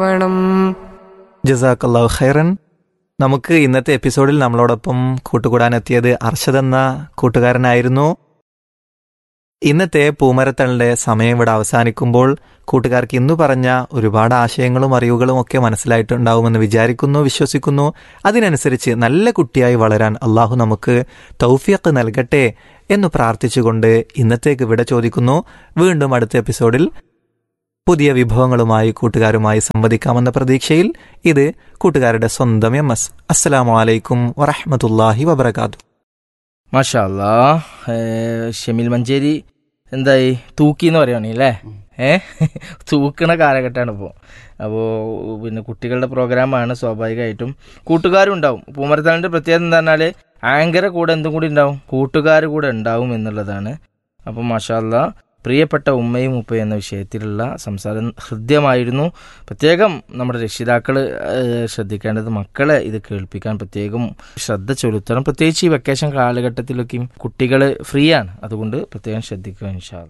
വേണം ജസാക്കല്ലാഹു ഖൈറൻ നമുക്ക് ഇന്നത്തെ എപ്പിസോഡിൽ നമ്മളോടൊപ്പം കൂട്ടുകൂടാനെത്തിയത് അർഷദ് എന്ന കൂട്ടുകാരനായിരുന്നു ഇന്നത്തെ പൂമരത്തളിന്റെ സമയം ഇവിടെ അവസാനിക്കുമ്പോൾ കൂട്ടുകാർക്ക് ഇന്നു പറഞ്ഞ ഒരുപാട് ആശയങ്ങളും അറിവുകളും ഒക്കെ മനസ്സിലായിട്ടുണ്ടാവുമെന്ന് വിചാരിക്കുന്നു വിശ്വസിക്കുന്നു അതിനനുസരിച്ച് നല്ല കുട്ടിയായി വളരാൻ അള്ളാഹു നമുക്ക് തൗഫിയക്ക് നൽകട്ടെ എന്ന് പ്രാർത്ഥിച്ചുകൊണ്ട് ഇന്നത്തേക്ക് വിട ചോദിക്കുന്നു വീണ്ടും അടുത്ത എപ്പിസോഡിൽ പുതിയ വിഭവങ്ങളുമായി കൂട്ടുകാരുമായി സംവദിക്കാമെന്ന പ്രതീക്ഷയിൽ ഇത് കൂട്ടുകാരുടെ സ്വന്തം എം എസ് അസ്സലാമു അലൈക്കും വറഹമത്തല്ലാഹി വബർക്കാത്തു മാഷാ അല്ലാ ഷെമിൽ മഞ്ചേരി എന്തായി തൂക്കി എന്ന് പറയുകയാണെങ്കിൽ അല്ലേ ഏ തൂക്കണ കാലഘട്ടമാണ് ഇപ്പോൾ അപ്പോൾ പിന്നെ കുട്ടികളുടെ പ്രോഗ്രാമാണ് സ്വാഭാവികമായിട്ടും കൂട്ടുകാരും ഉണ്ടാവും പൂമരത്താളിൻ്റെ പ്രത്യേകത എന്താ പറഞ്ഞാൽ ആങ്കറെ കൂടെ എന്തും കൂടി ഉണ്ടാവും കൂട്ടുകാർ കൂടെ ഉണ്ടാവും എന്നുള്ളതാണ് അപ്പോൾ മാഷാ അല്ലാ പ്രിയപ്പെട്ട ഉമ്മയും ഉപ്പയും എന്ന വിഷയത്തിലുള്ള സംസാരം ഹൃദ്യമായിരുന്നു പ്രത്യേകം നമ്മുടെ രക്ഷിതാക്കൾ ശ്രദ്ധിക്കേണ്ടത് മക്കളെ ഇത് കേൾപ്പിക്കാൻ പ്രത്യേകം ശ്രദ്ധ ചെലുത്തണം പ്രത്യേകിച്ച് ഈ വെക്കേഷൻ കാലഘട്ടത്തിലൊക്കെയും കുട്ടികൾ ഫ്രീ ആണ് അതുകൊണ്ട് പ്രത്യേകം ശ്രദ്ധിക്കുക ഇൻഷാ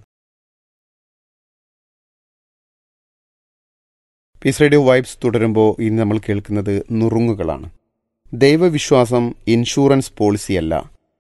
പീസ് റേഡിയോ വൈബ്സ് തുടരുമ്പോൾ ഇന്ന് നമ്മൾ കേൾക്കുന്നത് നുറുങ്ങുകളാണ് ദൈവവിശ്വാസം ഇൻഷുറൻസ് പോളിസിയല്ല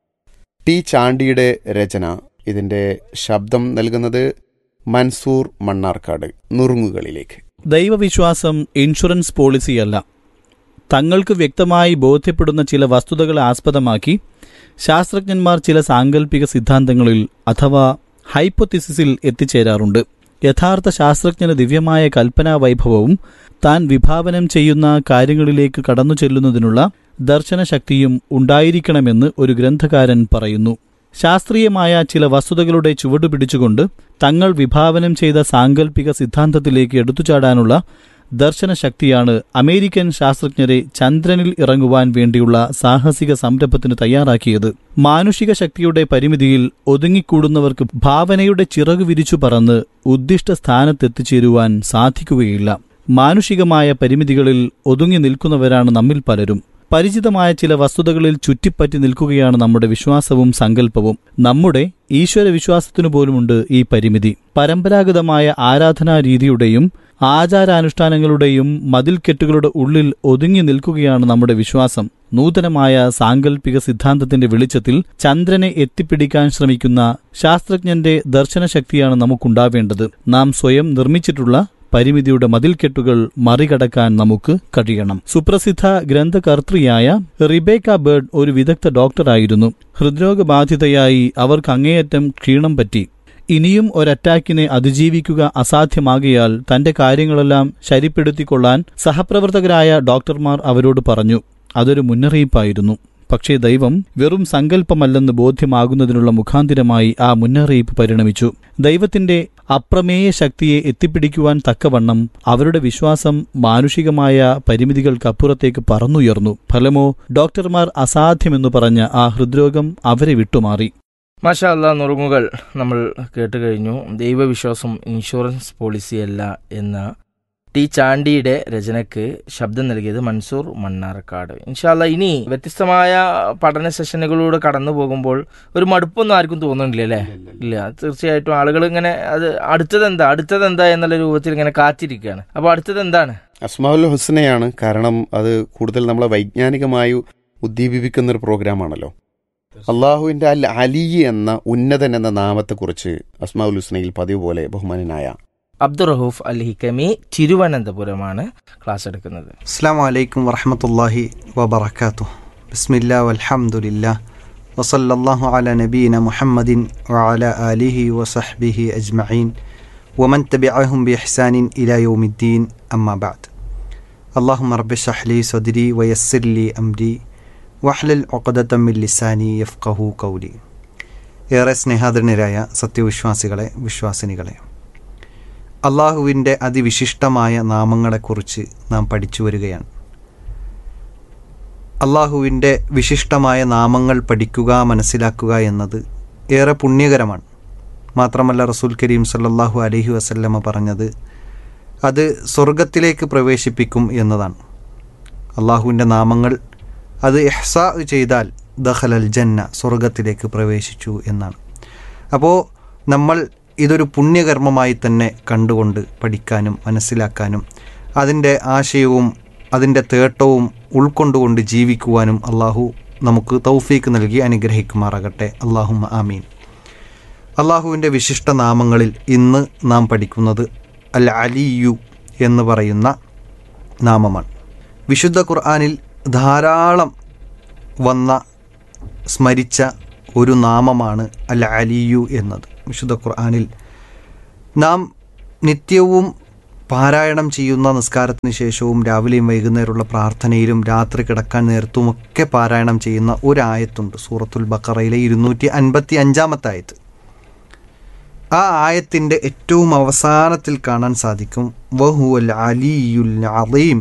ടി ചാണ്ടിയുടെ രചന ഇതിന്റെ ശബ്ദം നൽകുന്നത് മൻസൂർ മണ്ണാർക്കാട് നുറുങ്ങുകളിലേക്ക് ദൈവവിശ്വാസം ഇൻഷുറൻസ് പോളിസിയല്ല തങ്ങൾക്ക് വ്യക്തമായി ബോധ്യപ്പെടുന്ന ചില വസ്തുതകളെ ആസ്പദമാക്കി ശാസ്ത്രജ്ഞന്മാർ ചില സാങ്കല്പിക സിദ്ധാന്തങ്ങളിൽ അഥവാ ഹൈപ്പൊത്തിസിസിൽ എത്തിച്ചേരാറുണ്ട് യഥാർത്ഥ ശാസ്ത്രജ്ഞന് ദിവ്യമായ കൽപ്പനാ വൈഭവവും താൻ വിഭാവനം ചെയ്യുന്ന കാര്യങ്ങളിലേക്ക് കടന്നു ചെല്ലുന്നതിനുള്ള ദർശനശക്തിയും ഉണ്ടായിരിക്കണമെന്ന് ഒരു ഗ്രന്ഥകാരൻ പറയുന്നു ശാസ്ത്രീയമായ ചില വസ്തുതകളുടെ ചുവടുപിടിച്ചുകൊണ്ട് തങ്ങൾ വിഭാവനം ചെയ്ത സാങ്കല്പിക സിദ്ധാന്തത്തിലേക്ക് എടുത്തുചാടാനുള്ള ദർശനശക്തിയാണ് അമേരിക്കൻ ശാസ്ത്രജ്ഞരെ ചന്ദ്രനിൽ ഇറങ്ങുവാൻ വേണ്ടിയുള്ള സാഹസിക സംരംഭത്തിന് തയ്യാറാക്കിയത് മാനുഷിക ശക്തിയുടെ പരിമിതിയിൽ ഒതുങ്ങിക്കൂടുന്നവർക്ക് ഭാവനയുടെ ചിറകു വിരിച്ചു പറന്ന് ഉദ്ദിഷ്ട സ്ഥാനത്തെത്തിച്ചേരുവാൻ സാധിക്കുകയില്ല മാനുഷികമായ പരിമിതികളിൽ ഒതുങ്ങി നിൽക്കുന്നവരാണ് നമ്മിൽ പലരും പരിചിതമായ ചില വസ്തുതകളിൽ ചുറ്റിപ്പറ്റി നിൽക്കുകയാണ് നമ്മുടെ വിശ്വാസവും സങ്കല്പവും നമ്മുടെ ഈശ്വര വിശ്വാസത്തിനു പോലുമുണ്ട് ഈ പരിമിതി പരമ്പരാഗതമായ ആരാധനാ രീതിയുടെയും ആചാരാനുഷ്ഠാനങ്ങളുടെയും മതിൽക്കെട്ടുകളുടെ ഉള്ളിൽ ഒതുങ്ങി നിൽക്കുകയാണ് നമ്മുടെ വിശ്വാസം നൂതനമായ സാങ്കല്പിക സിദ്ധാന്തത്തിന്റെ വെളിച്ചത്തിൽ ചന്ദ്രനെ എത്തിപ്പിടിക്കാൻ ശ്രമിക്കുന്ന ശാസ്ത്രജ്ഞന്റെ ദർശനശക്തിയാണ് നമുക്കുണ്ടാവേണ്ടത് നാം സ്വയം നിർമ്മിച്ചിട്ടുള്ള പരിമിതിയുടെ മതിൽക്കെട്ടുകൾ മറികടക്കാൻ നമുക്ക് കഴിയണം സുപ്രസിദ്ധ ഗ്രന്ഥകർത്തൃയായ റിബേക്ക ബേർഡ് ഒരു വിദഗ്ധ ഡോക്ടറായിരുന്നു ഹൃദ്രോഗബാധിതയായി അവർക്ക് അങ്ങേയറ്റം ക്ഷീണം പറ്റി ഇനിയും ഒരറ്റാക്കിനെ അതിജീവിക്കുക അസാധ്യമാകിയാൽ തന്റെ കാര്യങ്ങളെല്ലാം ശരിപ്പെടുത്തിക്കൊള്ളാൻ സഹപ്രവർത്തകരായ ഡോക്ടർമാർ അവരോട് പറഞ്ഞു അതൊരു മുന്നറിയിപ്പായിരുന്നു പക്ഷേ ദൈവം വെറും സങ്കല്പമല്ലെന്ന് ബോധ്യമാകുന്നതിനുള്ള മുഖാന്തിരമായി ആ മുന്നറിയിപ്പ് പരിണമിച്ചു ദൈവത്തിന്റെ അപ്രമേയ ശക്തിയെ എത്തിപ്പിടിക്കുവാൻ തക്കവണ്ണം അവരുടെ വിശ്വാസം മാനുഷികമായ പരിമിതികൾക്കപ്പുറത്തേക്ക് പറന്നുയർന്നു ഫലമോ ഡോക്ടർമാർ അസാധ്യമെന്നു പറഞ്ഞ ആ ഹൃദ്രോഗം അവരെ വിട്ടുമാറി മാഷാ അല്ലാ നുറുങ്ങുകൾ നമ്മൾ കേട്ട് കഴിഞ്ഞു ദൈവവിശ്വാസം ഇൻഷുറൻസ് പോളിസിയല്ല എന്ന ടി ചാണ്ടിയുടെ രചനയ്ക്ക് ശബ്ദം നൽകിയത് മൻസൂർ മണ്ണാർക്കാട് ഇൻഷാല്ല ഇനി വ്യത്യസ്തമായ പഠന സെഷനുകളിലൂടെ കടന്നു പോകുമ്പോൾ ഒരു മടുപ്പൊന്നും ആർക്കും തോന്നുന്നില്ല അല്ലേ ഇല്ല തീർച്ചയായിട്ടും ആളുകൾ ഇങ്ങനെ അത് അടുത്തത് എന്താ അടുത്തത് എന്താ എന്നുള്ള രൂപത്തിൽ ഇങ്ങനെ കാത്തിരിക്കുകയാണ് അപ്പോൾ അടുത്തത് എന്താണ് അസ്മാഉൽ ഹുസ്നയാണ് കാരണം അത് കൂടുതൽ നമ്മളെ വൈജ്ഞാനികമായി ഉദ്ദീപിപ്പിക്കുന്ന ഒരു പ്രോഗ്രാമാണല്ലോ അള്ളാഹുവിന്റെ അൽ അലി എന്ന ഉന്നതൻ എന്ന നാമത്തെക്കുറിച്ച് അസ്മാഉൽ ഹുസ്നയിൽ പതിവ് പോലെ ബഹുമാനനായ അബ്ദുറഹൂഫ് അൽ ഹിക്കമി തിരുവനന്തപുരമാണ് ക്ലാസ് എടുക്കുന്നത് അസ്സാം വലൈക്കും വറഹമത്തല്ലാഹി വബർക്കാത്തു ബിസ്മില്ലാ വൽഹംദുലില്ലാ വസല്ലല്ലാഹു അല നബീന മുഹമ്മദിൻ വഅല ആലിഹി വസഹ്ബിഹി അജ്മഈൻ വമൻ തബിഅഹും ബിഇഹ്സാനിൻ ഇലാ യൗമിദ്ദീൻ അമ്മാ ബഅദ് اللهم رب اشرح لي صدري ويسر لي أمري വഹ്ലൽ ഒക്കദത്തമ്മിൽ ലിസാനി യഫ്കഹു കൗലി ഏറെ സ്നേഹാദരനരായ സത്യവിശ്വാസികളെ വിശ്വാസിനികളെ അള്ളാഹുവിൻ്റെ അതിവിശിഷ്ടമായ നാമങ്ങളെക്കുറിച്ച് നാം പഠിച്ചു വരികയാണ് അള്ളാഹുവിൻ്റെ വിശിഷ്ടമായ നാമങ്ങൾ പഠിക്കുക മനസ്സിലാക്കുക എന്നത് ഏറെ പുണ്യകരമാണ് മാത്രമല്ല റസൂൽ കരീം സല്ലല്ലാഹു അലൈഹി വസല്ലമ പറഞ്ഞത് അത് സ്വർഗത്തിലേക്ക് പ്രവേശിപ്പിക്കും എന്നതാണ് അള്ളാഹുവിൻ്റെ നാമങ്ങൾ അത് എഹ്സാ ചെയ്താൽ ദഖലൽ ജന്ന സ്വർഗത്തിലേക്ക് പ്രവേശിച്ചു എന്നാണ് അപ്പോൾ നമ്മൾ ഇതൊരു പുണ്യകർമ്മമായി തന്നെ കണ്ടുകൊണ്ട് പഠിക്കാനും മനസ്സിലാക്കാനും അതിൻ്റെ ആശയവും അതിൻ്റെ തേട്ടവും ഉൾക്കൊണ്ടുകൊണ്ട് ജീവിക്കുവാനും അള്ളാഹു നമുക്ക് തൗഫീക്ക് നൽകി അനുഗ്രഹിക്കുമാറാകട്ടെ അള്ളാഹു ആമീൻ അള്ളാഹുവിൻ്റെ വിശിഷ്ട നാമങ്ങളിൽ ഇന്ന് നാം പഠിക്കുന്നത് അൽ അലിയു എന്ന് പറയുന്ന നാമമാണ് വിശുദ്ധ ഖുർആാനിൽ ധാരാളം വന്ന സ്മരിച്ച ഒരു നാമമാണ് അൽ അലിയു എന്നത് വിശുദ്ധ ഖുർആാനിൽ നാം നിത്യവും പാരായണം ചെയ്യുന്ന നിസ്കാരത്തിന് ശേഷവും രാവിലെയും വൈകുന്നേരമുള്ള പ്രാർത്ഥനയിലും രാത്രി കിടക്കാൻ നേരത്തുമൊക്കെ പാരായണം ചെയ്യുന്ന ഒരായത്തുണ്ട് സൂറത്തുൽ ബക്കറയിലെ ഇരുന്നൂറ്റി അൻപത്തി അഞ്ചാമത്തെ ആയത്ത് ആ ആയത്തിൻ്റെ ഏറ്റവും അവസാനത്തിൽ കാണാൻ സാധിക്കും വഹുവൽ അലിയുൽ അലീം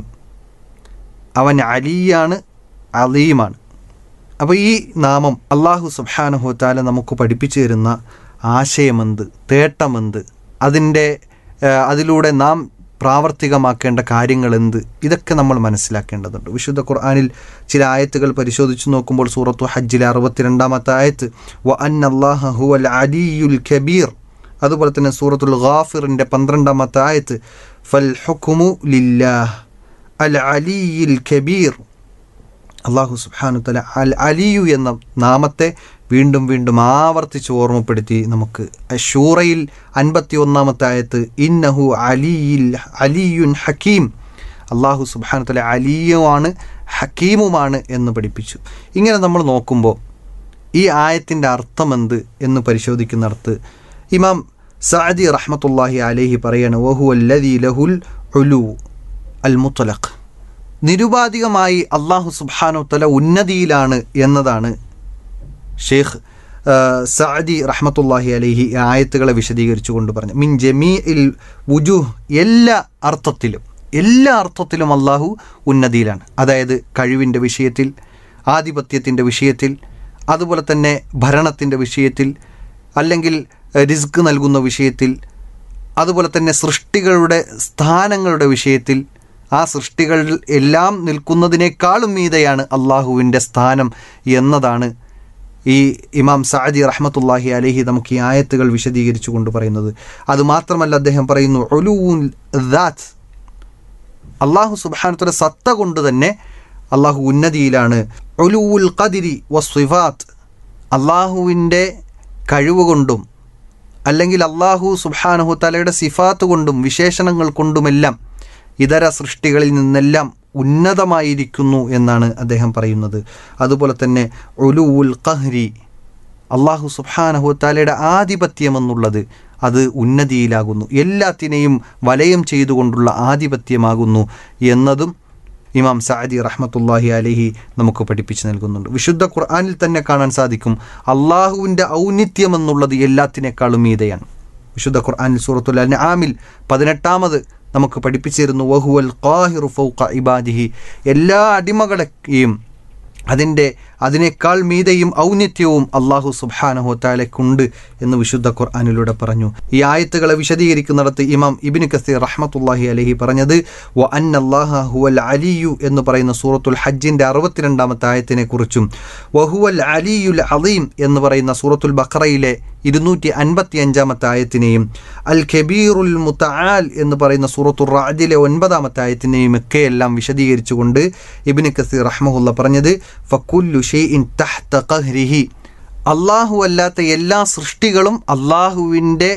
അവൻ അലിയാണ് അലീമാണ് അപ്പോൾ ഈ നാമം അള്ളാഹു സുബാനുഹോത്താല നമുക്ക് പഠിപ്പിച്ചു തരുന്ന ആശയമെന്ത് തേട്ടമെന്ത് അതിൻ്റെ ഏഹ്, അതിലൂടെ നാം പ്രാവർത്തികമാക്കേണ്ട കാര്യങ്ങൾ എന്ത് ഇതൊക്കെ നമ്മൾ മനസ്സിലാക്കേണ്ടതുണ്ട് വിശുദ്ധ ഖുർആാനിൽ ചില ആയത്തുകൾ പരിശോധിച്ച് നോക്കുമ്പോൾ സൂറത്തു ഹജ്ജിലെ അറുപത്തിരണ്ടാമത്തെ ആയത്ത് വ അൻ അള്ളാഹ ഹുവൽ അലിയുൽ കബീർ അതുപോലെ തന്നെ സൂറത്തുൽ ഗാഫിറിൻ്റെ പന്ത്രണ്ടാമത്തെ ആയത്ത് ഫൽ ഹുക്കുമു ലില്ലാഹ് അൽ അലിയിൽ കബീർ അള്ളാഹു സുബ്ഹാനു തല അൽ അലിയു എന്ന നാമത്തെ വീണ്ടും വീണ്ടും ആവർത്തിച്ച് ഓർമ്മപ്പെടുത്തി നമുക്ക് ഷൂറയിൽ അൻപത്തി ഒന്നാമത്തെ ആയത്ത് ഇന്നഹു അലിയിൽ അലിയുൻ ഹക്കീം അള്ളാഹു സുബ്ഹാനു തല അലിയുമാണ് ഹക്കീമുമാണ് എന്ന് പഠിപ്പിച്ചു ഇങ്ങനെ നമ്മൾ നോക്കുമ്പോൾ ഈ ആയത്തിൻ്റെ അർത്ഥമെന്ത് എന്ന് പരിശോധിക്കുന്നിടത്ത് ഇമാം സഅദി റഹ്മത്തുല്ലാഹി അലൈഹി പറയാണ് വഹു അല്ലദീ ലഹുൽ ഉലു അൽ മുത്തലഖ് നിരുപാധികമായി അള്ളാഹു സുബ്ഹാനു തല ഉന്നതിയിലാണ് എന്നതാണ് ഷെയ്ഖ് ആ, സഅദി റഹ്മത്തുല്ലാഹി അലൈഹി ഈ ആയത്തുകളെ വിശദീകരിച്ചു കൊണ്ട് പറഞ്ഞു മിൻ ജമീ ഇൽ വുജൂഹ് എല്ലാ അർത്ഥത്തിലും എല്ലാ അർത്ഥത്തിലും അള്ളാഹു ഉന്നതിയിലാണ് അതായത് കഴിവിൻ്റെ വിഷയത്തിൽ ആധിപത്യത്തിൻ്റെ വിഷയത്തിൽ അതുപോലെ തന്നെ ഭരണത്തിൻ്റെ വിഷയത്തിൽ അല്ലെങ്കിൽ റിസ്ക് നൽകുന്ന വിഷയത്തിൽ അതുപോലെ തന്നെ സൃഷ്ടികളുടെ സ്ഥാനങ്ങളുടെ വിഷയത്തിൽ ആ സൃഷ്ടികൾ എല്ലാം നിൽക്കുന്നതിനേക്കാളും മീതെയാണ് അള്ളാഹുവിൻ്റെ സ്ഥാനം എന്നതാണ് ഈ ഇമാം സഅദി റഹ്മത്തുല്ലാഹി അലഹി നമുക്ക് ഈ ആയത്തുകൾ വിശദീകരിച്ചു കൊണ്ട് പറയുന്നത് അതുമാത്രമല്ല അദ്ദേഹം പറയുന്നു ഒലുവുൽ ദാത്ത് അള്ളാഹു സുബാനത്തുടെ സത്ത കൊണ്ട് തന്നെ അള്ളാഹു ഉന്നതിയിലാണ് ഒലുവുൽ ഖദിരി വസ്വിഫാത്ത് അള്ളാഹുവിൻ്റെ കഴിവ് കൊണ്ടും അല്ലെങ്കിൽ അള്ളാഹു സുബാനഹു തലയുടെ സിഫാത്ത് കൊണ്ടും വിശേഷണങ്ങൾ കൊണ്ടുമെല്ലാം ഇതര സൃഷ്ടികളിൽ നിന്നെല്ലാം ഉന്നതമായിരിക്കുന്നു എന്നാണ് അദ്ദേഹം പറയുന്നത് അതുപോലെ തന്നെ ഒലുവുൽ ഖഹ്രി അള്ളാഹു സുബാനഹു താലയുടെ ആധിപത്യം എന്നുള്ളത് അത് ഉന്നതിയിലാകുന്നു എല്ലാത്തിനെയും വലയം ചെയ്തുകൊണ്ടുള്ള ആധിപത്യമാകുന്നു എന്നതും ഇമാം സഅദി റഹ്മത്തുല്ലാഹി അലഹി നമുക്ക് പഠിപ്പിച്ചു നൽകുന്നുണ്ട് വിശുദ്ധ ഖുർആനിൽ തന്നെ കാണാൻ സാധിക്കും അള്ളാഹുവിൻ്റെ ഔന്നിത്യം എന്നുള്ളത് എല്ലാത്തിനേക്കാളും മീതയാണ് വിശുദ്ധ ഖുർആനിൽ സൂറത്തുൽ അൻആമിൽ പതിനെട്ടാമത് നമുക്ക് പഠിപ്പിച്ചു തരുന്നു വഹുവൽ ഖാഹിറു ഫൗഖ ഇബാദിഹി എല്ലാ അടിമകളെയും അതിൻ്റെ അതിനേക്കാൾ മീതയും ഔന്നിത്യവും അള്ളാഹു സുബാനഹു താലക്കുണ്ട് എന്ന് വിശുദ്ധ ഖുർആാനിലൂടെ പറഞ്ഞു ഈ ആയത്തുകളെ വിശദീകരിക്കുന്നിടത്ത് ഇമാം ഇബിന് കസീർ റഹ്മത്തുല്ലാഹി അലഹി പറഞ്ഞത് വ അൻ അള്ളാഹ ഹുവൽ അലിയു എന്ന് പറയുന്ന സൂറത്തുൽ ഹജ്ജിൻ്റെ അറുപത്തിരണ്ടാമത്തെ ആയത്തിനെ കുറിച്ചും വഹുവൽ അലിയുൽ അലീം എന്ന് പറയുന്ന സൂറത്തുൽ ബഖറയിലെ ഇരുന്നൂറ്റി അൻപത്തി അഞ്ചാമത്തെ ആയത്തിനെയും അൽ ഖബീറുൽ മുത്തആൽ എന്ന് പറയുന്ന സൂറത്തുർ റാദിലെ ഒൻപതാമത്തെ ആയത്തിനെയും ഒക്കെ എല്ലാം വിശദീകരിച്ചുകൊണ്ട് ഇബിന് കസീർ റഹ്മഹുല്ല പറഞ്ഞത് ഫക്കുല്ലു ഷെയ്ഇൻ തഹ്ത ഖഹ്രിഹി അള്ളാഹു അല്ലാത്ത എല്ലാ സൃഷ്ടികളും അള്ളാഹുവിൻ്റെ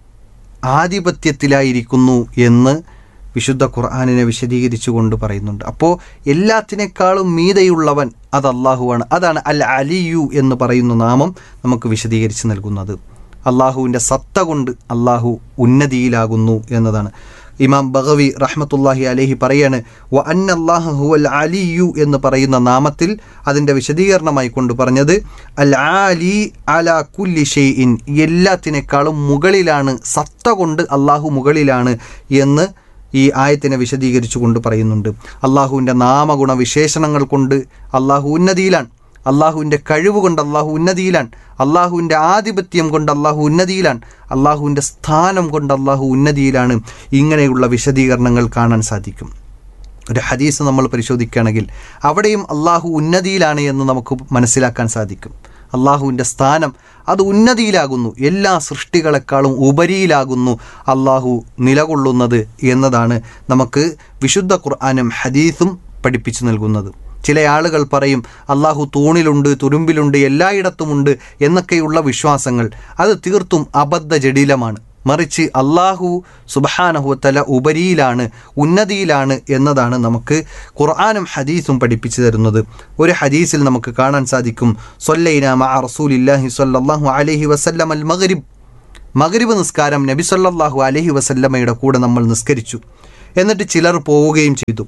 ആധിപത്യത്തിലായിരിക്കുന്നു എന്ന് വിശുദ്ധ ഖുർആാനിനെ വിശദീകരിച്ചുകൊണ്ട് പറയുന്നുണ്ട് അപ്പോൾ എല്ലാത്തിനേക്കാളും മീതയുള്ളവൻ അത് അള്ളാഹുവാണ് അതാണ് അൽ അലിയു എന്ന് പറയുന്ന നാമം നമുക്ക് വിശദീകരിച്ച് നൽകുന്നത് അള്ളാഹുവിൻ്റെ സത്ത കൊണ്ട് അള്ളാഹു ഉന്നതിയിലാകുന്നു എന്നതാണ് ഇമാം ബഗവി റഹ്മത്തുല്ലാഹി അലഹി പറയാണ് വ അന്നല്ലാഹു ഹുവൽ അലിയു എന്ന് പറയുന്ന നാമത്തിൽ അതിൻ്റെ വിശദീകരണമായി കൊണ്ട് പറഞ്ഞത് അൽ ആലി അല കുല്ലി ഷെയ്ഇൻ എല്ലാത്തിനേക്കാളും മുകളിലാണ് സത്ത കൊണ്ട് അള്ളാഹു മുകളിലാണ് എന്ന് ഈ ആയത്തിനെ വിശദീകരിച്ചു കൊണ്ട് പറയുന്നുണ്ട് അള്ളാഹുവിൻ്റെ നാമഗുണ വിശേഷണങ്ങൾ കൊണ്ട് അള്ളാഹു ഉന്നതിയിലാണ് അള്ളാഹുവിൻ്റെ കഴിവ് കൊണ്ട് അള്ളാഹു ഉന്നതിയിലാണ് അള്ളാഹുവിൻ്റെ ആധിപത്യം കൊണ്ട് അള്ളാഹു ഉന്നതിയിലാണ് അള്ളാഹുവിൻ്റെ സ്ഥാനം കൊണ്ട് അള്ളാഹു ഉന്നതിയിലാണ് ഇങ്ങനെയുള്ള വിശദീകരണങ്ങൾ കാണാൻ സാധിക്കും ഒരു ഹദീസ് നമ്മൾ പരിശോധിക്കുകയാണെങ്കിൽ അവിടെയും അള്ളാഹു ഉന്നതിയിലാണ് എന്ന് നമുക്ക് മനസ്സിലാക്കാൻ സാധിക്കും അള്ളാഹുവിൻ്റെ സ്ഥാനം അത് ഉന്നതിയിലാകുന്നു എല്ലാ സൃഷ്ടികളെക്കാളും ഉപരിയിലാകുന്നു അള്ളാഹു നിലകൊള്ളുന്നത് എന്നതാണ് നമുക്ക് വിശുദ്ധ ഖുർആാനും ഹദീസും പഠിപ്പിച്ചു നൽകുന്നത് ചില ആളുകൾ പറയും അള്ളാഹു തൂണിലുണ്ട് തുരുമ്പിലുണ്ട് എല്ലായിടത്തുമുണ്ട് എന്നൊക്കെയുള്ള വിശ്വാസങ്ങൾ അത് തീർത്തും അബദ്ധ ജടിലമാണ് മറിച്ച് അള്ളാഹു സുബഹാനഹുത്തല ഉപരിയിലാണ് ഉന്നതിയിലാണ് എന്നതാണ് നമുക്ക് ഖുർആാനും ഹദീസും പഠിപ്പിച്ചു തരുന്നത് ഒരു ഹദീസിൽ നമുക്ക് കാണാൻ സാധിക്കും സൊല്ലൈന മഅ റസൂലില്ലാഹി സ്വല്ലല്ലാഹു അലൈഹി വസല്ലം അൽ മഗ്രിബ് മഗ്രിബ് നിസ്കാരം നബി സല്ലല്ലാഹു അലൈഹി വസല്ലമയുടെ കൂടെ നമ്മൾ നിസ്കരിച്ചു എന്നിട്ട് ചിലർ പോവുകയും ചെയ്തു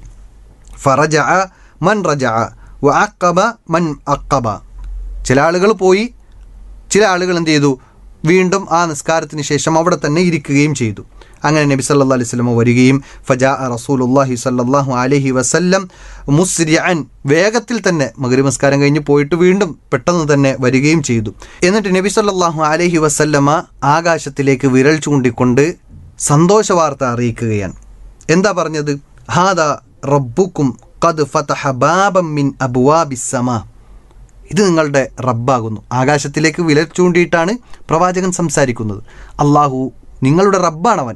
ഫറജ മൻ റജ വ അക്കബ മൻ അക്കബ ചില ആളുകൾ പോയി ചില ആളുകൾ എന്ത് ചെയ്തു വീണ്ടും ആ നിസ്കാരത്തിന് ശേഷം അവിടെ തന്നെ ഇരിക്കുകയും ചെയ്തു അങ്ങനെ നബി സല്ലാ അലൈഹി സ്വലമ വരികയും ഫജാ റസൂലുല്ലാഹി സല്ലാഹു അലഹി വസല്ലം മുസ്രിഅൻ വേഗത്തിൽ തന്നെ മകരി നമസ്കാരം കഴിഞ്ഞ് പോയിട്ട് വീണ്ടും പെട്ടെന്ന് തന്നെ വരികയും ചെയ്തു എന്നിട്ട് നബി സല്ലാഹു അലഹി വസല്ലമ ആകാശത്തിലേക്ക് വിരൽ ചൂണ്ടിക്കൊണ്ട് സന്തോഷ വാർത്ത അറിയിക്കുകയാണ് എന്താ പറഞ്ഞത് ഹാദ റബ്ബുക്കും ഖദ് ഫതഹ ബാബം മിൻ അബുവാബിസ്സമാ ഇത് നിങ്ങളുടെ റബ്ബാകുന്നു ആകാശത്തിലേക്ക് വിരൽ ചൂണ്ടിയിട്ടാണ് പ്രവാചകൻ സംസാരിക്കുന്നത് അള്ളാഹു നിങ്ങളുടെ റബ്ബാണവൻ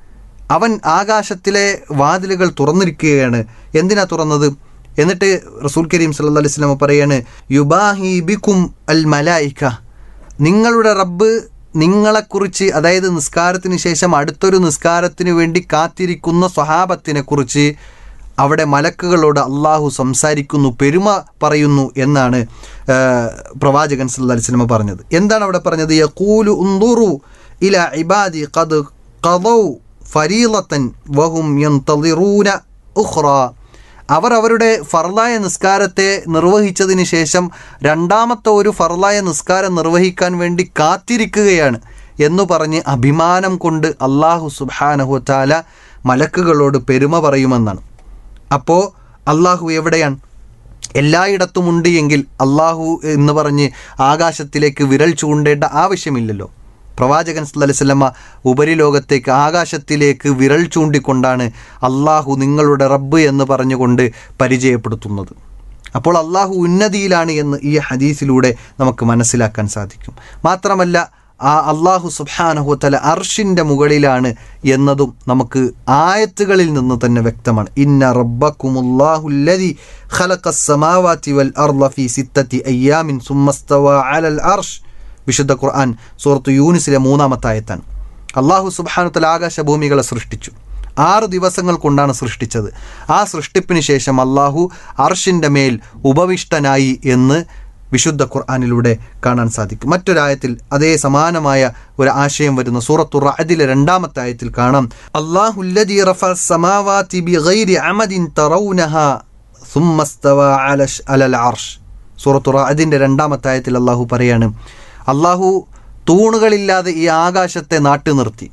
അവൻ ആകാശത്തിലെ വാതിലുകൾ തുറന്നിരിക്കുകയാണ് എന്തിനാ തുറന്നത് എന്നിട്ട് റസൂൽ കരീം സല്ലല്ലാഹു അലൈഹി വസല്ലം പറയാണ് യുബാഹി ബിക്കും അൽ മലായിക്ക നിങ്ങളുടെ റബ്ബ് നിങ്ങളെക്കുറിച്ച് അതായത് നിസ്കാരത്തിന് ശേഷം അടുത്തൊരു നിസ്കാരത്തിന് വേണ്ടി കാത്തിരിക്കുന്ന സ്വഹാബത്തിനെ കുറിച്ച് അവിടെ മലക്കുകളോട് അള്ളാഹു സംസാരിക്കുന്നു പെരുമ പറയുന്നു എന്നാണ് ആ, പ്രവാചകൻ സല്ലല്ലാഹു അലൈഹി വസല്ലം പറഞ്ഞത് എന്താണ് അവിടെ പറഞ്ഞത് യഖൂലു ഉൻദുറു ഇല ഇബാദി ഖദ് ഖദൗ ഫരീളത്തൻ വഹും യന്തളിറൂന ഉഖ്റ അവർ അവരുടെ ഫർലായ നിസ്കാരത്തെ നിർവഹിച്ചതിന് ശേഷം രണ്ടാമത്തെ ഒരു ഫർലായ നിസ്കാരം നിർവഹിക്കാൻ വേണ്ടി കാത്തിരിക്കുകയാണ് എന്ന് പറഞ്ഞ് അഭിമാനം കൊണ്ട് അള്ളാഹു സുബാനഹു താല മലക്കുകളോട് പെരുമ പറയുമെന്നാണ് അപ്പോൾ അള്ളാഹു എവിടെയാണ് എല്ലായിടത്തുമുണ്ട് എങ്കിൽ അള്ളാഹു എന്ന് പറഞ്ഞ് ആകാശത്തിലേക്ക് വിരൽ ചൂണ്ടേണ്ട ആവശ്യമില്ലല്ലോ പ്രവാചകൻ സല്ലല്ലാഹു അലൈഹി വസല്ലമ ഉപരിലോകത്തേക്ക് ആകാശത്തിലേക്ക് വിരൽ ചൂണ്ടിക്കൊണ്ടാണ് അള്ളാഹു നിങ്ങളുടെ റബ്ബ് എന്ന് പറഞ്ഞുകൊണ്ട് പരിചയപ്പെടുത്തുന്നത് അപ്പോൾ അള്ളാഹു ഉന്നതിയിലാണ് എന്ന് ഈ ഹദീസിലൂടെ നമുക്ക് മനസ്സിലാക്കാൻ സാധിക്കും മാത്രമല്ല ആ അള്ളാഹു സുബ്ഹാനഹുത്തല അർഷിൻ്റെ മുകളിലാണ് എന്നതും നമുക്ക് ആയത്തുകളിൽ നിന്ന് തന്നെ വ്യക്തമാണ് ഇന്ന റബ്ബക്കുമുല്ലാഹുല്ലദി ഖലഖസ് സമാവാതി വൽ അർള ഫീ സിത്തത്തി അയ്യാമിൻ സുമ്മസ്തവ അലൽ അർഷ് വിശുദ്ധ ഖുർആൻ സൂറത്ത് യൂനിസിലെ മൂന്നാമത്തെ ആയത്താണ് അള്ളാഹു സുബ്ഹാനുത്തല ആകാശഭൂമികളെ സൃഷ്ടിച്ചു ആറ് ദിവസങ്ങൾ കൊണ്ടാണ് സൃഷ്ടിച്ചത് ആ സൃഷ്ടിപ്പിന് ശേഷം അള്ളാഹു അർഷിൻ്റെ മേൽ ഉപവിഷ്ടനായി എന്ന് വിശുദ്ധ ഖുർആാനിലൂടെ കാണാൻ സാധിക്കും മറ്റൊരായത്തിൽ അതേ സമാനമായ ഒരു ആശയം വരുന്ന സൂറത്തു റഅദിലെ രണ്ടാമത്തെ ആയത്തിൽ കാണാം അള്ളാഹുല്ലദീ റഫഅ സമാവാതി ബിഗൈരി അമദിൻ തറൗനഹ ثم استوى على ش- على العرش സൂറത്തു റഅദിന്റെ രണ്ടാമത്തെ ആയത്തിൽ അള്ളാഹു പറയാണ് അള്ളാഹു തൂണുകളില്ലാതെ ഈ ആകാശത്തെ നാട്ടി നിർത്തി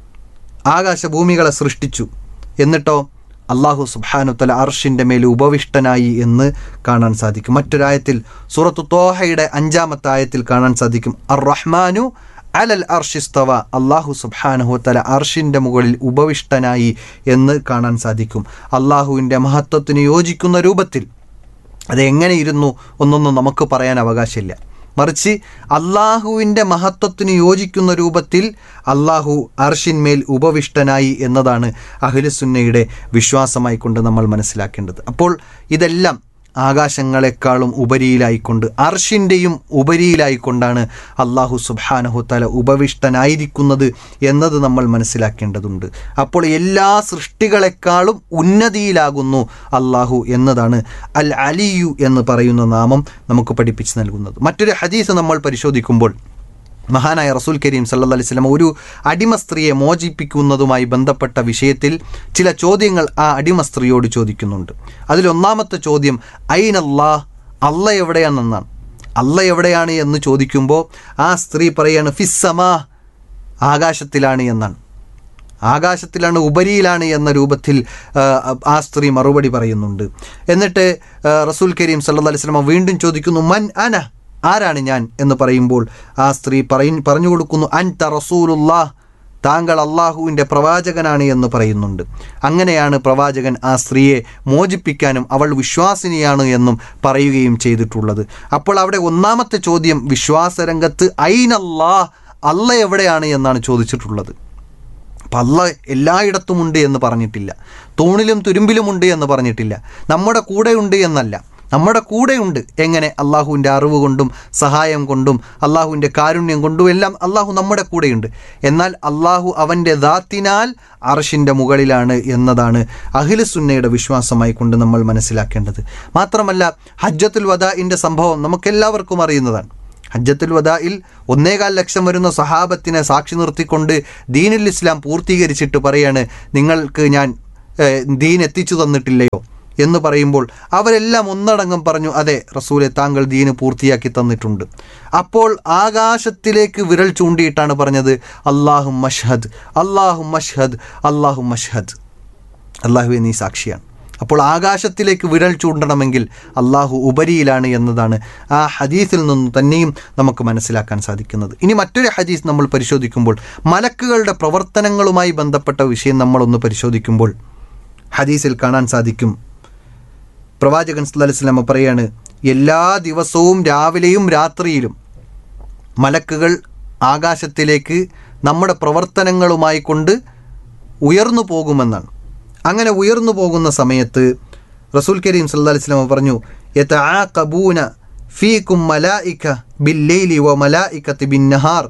ആകാശഭൂമികളെ സൃഷ്ടിച്ചു എന്നിട്ടോ അള്ളാഹു സുബാനുത്തല അർഷിൻ്റെ മേൽ ഉപവിഷ്ടനായി എന്ന് കാണാൻ സാധിക്കും മറ്റൊരായത്തിൽ സൂറത്തു തോഹയുടെ അഞ്ചാമത്തെ ആയത്തിൽ കാണാൻ സാധിക്കും അർ റഹ്മാനു അലൽ അർഷിസ്തവ അള്ളാഹു സുബാനുഹുത്തല അർഷിൻ്റെ മുകളിൽ ഉപവിഷ്ടനായി എന്ന് കാണാൻ സാധിക്കും അള്ളാഹുവിൻ്റെ മഹത്വത്തിന് യോജിക്കുന്ന രൂപത്തിൽ അത് എങ്ങനെ ഇരുന്നു ഒന്നൊന്നും നമുക്ക് പറയാൻ അവകാശമില്ല മറിച്ച് അള്ളാഹുവിൻ്റെ മഹത്വത്തിന് യോജിക്കുന്ന രൂപത്തിൽ അള്ളാഹു അർഷിന്മേൽ ഉപവിഷ്ടനായി എന്നതാണ് അഖിലുസുന്നയുടെ വിശ്വാസമായി കൊണ്ട് നമ്മൾ മനസ്സിലാക്കേണ്ടത് അപ്പോൾ ഇതെല്ലാം ആകാശങ്ങളെക്കാളും ഉപരിയിലായിക്കൊണ്ട് അർഷിൻ്റെയും ഉപരിയിലായിക്കൊണ്ടാണ് അള്ളാഹു സുബാനഹു തല ഉപവിഷ്ടനായിരിക്കുന്നത് എന്നത് നമ്മൾ മനസ്സിലാക്കേണ്ടതുണ്ട് അപ്പോൾ എല്ലാ സൃഷ്ടികളെക്കാളും ഉന്നതിയിലാകുന്നു അള്ളാഹു എന്നതാണ് അൽ അലിയു എന്ന് പറയുന്ന നാമം നമുക്ക് പഠിപ്പിച്ചു നൽകുന്നത് മറ്റൊരു ഹദീസ് നമ്മൾ പരിശോധിക്കുമ്പോൾ മഹാനായ റസൂൽ കരീം സല്ലല്ലാഹു അലൈഹി വസല്ലം ഒരു അടിമ സ്ത്രീയെ മോചിപ്പിക്കുന്നതുമായി ബന്ധപ്പെട്ട വിഷയത്തിൽ ചില ചോദ്യങ്ങൾ ആ അടിമ സ്ത്രീയോട് ചോദിക്കുന്നുണ്ട് അതിലൊന്നാമത്തെ ചോദ്യം ഐൻ അല്ലാ അല്ല എവിടെയാണെന്നാണ് അല്ല എവിടെയാണ് എന്ന് ചോദിക്കുമ്പോൾ ആ സ്ത്രീ പറയാണ് ഫിസ്സമാ ആകാശത്തിലാണ് എന്നാണ് ആകാശത്തിലാണ് ഉപരിയിലാണ് എന്ന രൂപത്തിൽ ആ, ആ സ്ത്രീ മറുപടി പറയുന്നുണ്ട് എന്നിട്ട് ആ, റസൂൽ കരീം സല്ലല്ലാഹു അലൈഹി വസല്ലം വീണ്ടും ചോദിക്കുന്നു മൻ അന ആരാണ് ഞാൻ എന്ന് പറയുമ്പോൾ ആ സ്ത്രീ പറയ പറഞ്ഞു കൊടുക്കുന്നു അൻ ത റസൂലുല്ലാ താങ്കൾ അള്ളാഹുവിൻ്റെ പ്രവാചകനാണ് എന്ന് പറയുന്നുണ്ട് അങ്ങനെയാണ് പ്രവാചകൻ ആ സ്ത്രീയെ മോചിപ്പിക്കാനും അവൾ വിശ്വാസിനിയാണ് എന്നും പറയുകയും ചെയ്തിട്ടുള്ളത് അപ്പോൾ അവിടെ ഒന്നാമത്തെ ചോദ്യം വിശ്വാസരംഗത്ത് ഐനല്ലാ അല്ല എവിടെയാണ് എന്നാണ് ചോദിച്ചിട്ടുള്ളത് അപ്പം അല്ല എല്ലായിടത്തുമുണ്ട് എന്ന് പറഞ്ഞിട്ടില്ല തൂണിലും തുരുമ്പിലുമുണ്ട് എന്ന് പറഞ്ഞിട്ടില്ല നമ്മുടെ കൂടെയുണ്ട് എന്നല്ല നമ്മുടെ കൂടെയുണ്ട് എങ്ങനെ അള്ളാഹുവിൻ്റെ അറിവ് കൊണ്ടും സഹായം കൊണ്ടും അള്ളാഹുവിൻ്റെ കാരുണ്യം കൊണ്ടും എല്ലാം അള്ളാഹു നമ്മുടെ കൂടെയുണ്ട് എന്നാൽ അള്ളാഹു അവൻ്റെ ദാത്തിനാൽ അർഷിൻ്റെ മുകളിലാണ് എന്നതാണ് അഖിലുസുന്നയുടെ വിശ്വാസമായി കൊണ്ട് നമ്മൾ മനസ്സിലാക്കേണ്ടത് മാത്രമല്ല ഹജ്ജത്തുൽ വദാഇൻ്റെ സംഭവം നമുക്കെല്ലാവർക്കും അറിയുന്നതാണ് ഹജ്ജത്തുൽ വദായിൽ ഒന്നേകാൽ ലക്ഷം വരുന്ന സഹാബത്തിനെ സാക്ഷി നിർത്തിക്കൊണ്ട് ദീനുൽ ഇസ്ലാം പൂർത്തീകരിച്ചിട്ട് പറയാണ് നിങ്ങൾക്ക് ഞാൻ ഏഹ്, ദീൻ എത്തിച്ചു തന്നിട്ടില്ലയോ എന്ന് പറയുമ്പോൾ അവരെല്ലാം ഒന്നടങ്കം പറഞ്ഞു അതെ റസൂലെ താങ്കൾ ദീന് പൂർത്തിയാക്കി തന്നിട്ടുണ്ട് അപ്പോൾ ആകാശത്തിലേക്ക് വിരൽ ചൂണ്ടിയിട്ടാണ് പറഞ്ഞത് അള്ളാഹു മഷ്ഹദ് അള്ളാഹു മഷ്ഹദ് അള്ളാഹു മഷ്ഹദ് അള്ളാഹുവെ നീ സാക്ഷിയാണ് അപ്പോൾ ആകാശത്തിലേക്ക് വിരൽ ചൂണ്ടണമെങ്കിൽ അള്ളാഹു ഉപരിയിലാണ് എന്നതാണ് ആ ഹദീസിൽ നിന്ന് തന്നെയും നമുക്ക് മനസ്സിലാക്കാൻ സാധിക്കുന്നത് ഇനി മറ്റൊരു ഹദീസ് നമ്മൾ പരിശോധിക്കുമ്പോൾ മലക്കുകളുടെ പ്രവർത്തനങ്ങളുമായി ബന്ധപ്പെട്ട വിഷയം നമ്മളൊന്ന് പരിശോധിക്കുമ്പോൾ ഹദീസിൽ കാണാൻ സാധിക്കും പ്രവാചകൻ സല്ലല്ലാഹു അലൈഹി വസല്ലമ പറയാണ് എല്ലാ ദിവസവും രാവിലെയും രാത്രിയിലും മലക്കുകൾ ആകാശത്തിലേക്ക് നമ്മുടെ പ്രവർത്തനങ്ങളുമായി കൊണ്ട് ഉയർന്നു പോകുമെന്നാണ് അങ്ങനെ ഉയർന്നു പോകുന്ന സമയത്ത് റസൂൽ കരീം സല്ലല്ലാഹു അലൈഹി വസല്ലമ പറഞ്ഞു യതആഖബൂന ഫീകും മലായിക ബില്ലൈലി വ മലായികത്തി ബിന്നഹാർ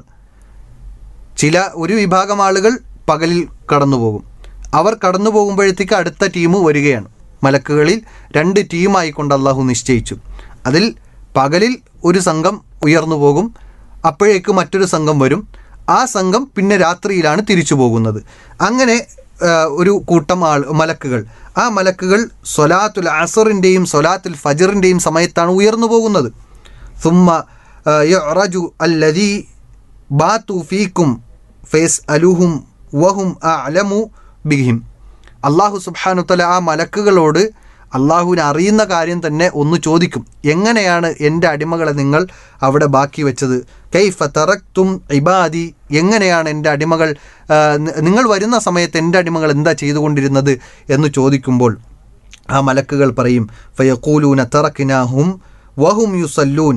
ചില ഒരു വിഭാഗം ആളുകൾ പകലിൽ കടന്നു പോകും അവർ കടന്നു പോകുമ്പോഴത്തേക്ക് അടുത്ത ടീം വരികയാണ് മലക്കുകളിൽ രണ്ട് ടീമായി കൊണ്ട് അള്ളാഹു നിശ്ചയിച്ചു അതിൽ പകലിൽ ഒരു സംഘം ഉയർന്നു പോകും അപ്പോഴേക്ക് മറ്റൊരു സംഘം വരും ആ സംഘം പിന്നെ രാത്രിയിലാണ് തിരിച്ചു പോകുന്നത് അങ്ങനെ ആ, ഒരു കൂട്ടം ആൾ മലക്കുകൾ ആ മലക്കുകൾ സൊലാത്തുൽ അസറിൻ്റെയും സൊലാത്തുൽ ഫജറിൻ്റെയും സമയത്താണ് ഉയർന്നു പോകുന്നത് ثم يعرج الذي باتوا فيكم فيسألوهم وهم أعلم بهم അള്ളാഹു സുബ്ഹാനു തല ആ മലക്കുകളോട് അള്ളാഹുവിനെ അറിയുന്ന കാര്യം തന്നെ ഒന്ന് ചോദിക്കും എങ്ങനെയാണ് എൻ്റെ അടിമകളെ നിങ്ങൾ അവിടെ ബാക്കി വെച്ചത് കൈഫ തറക്തും ഇബാദി എങ്ങനെയാണ് എൻ്റെ അടിമകൾ ആ, നി- നിങ്ങൾ വരുന്ന സമയത്ത് എൻ്റെ അടിമകൾ എന്താ ചെയ്തുകൊണ്ടിരുന്നത് എന്ന് ചോദിക്കുമ്പോൾ ആ മലക്കുകൾ പറയും ഫയക്കൂലൂന തറക്കിനാഹും വഹും യുസല്ലൂൻ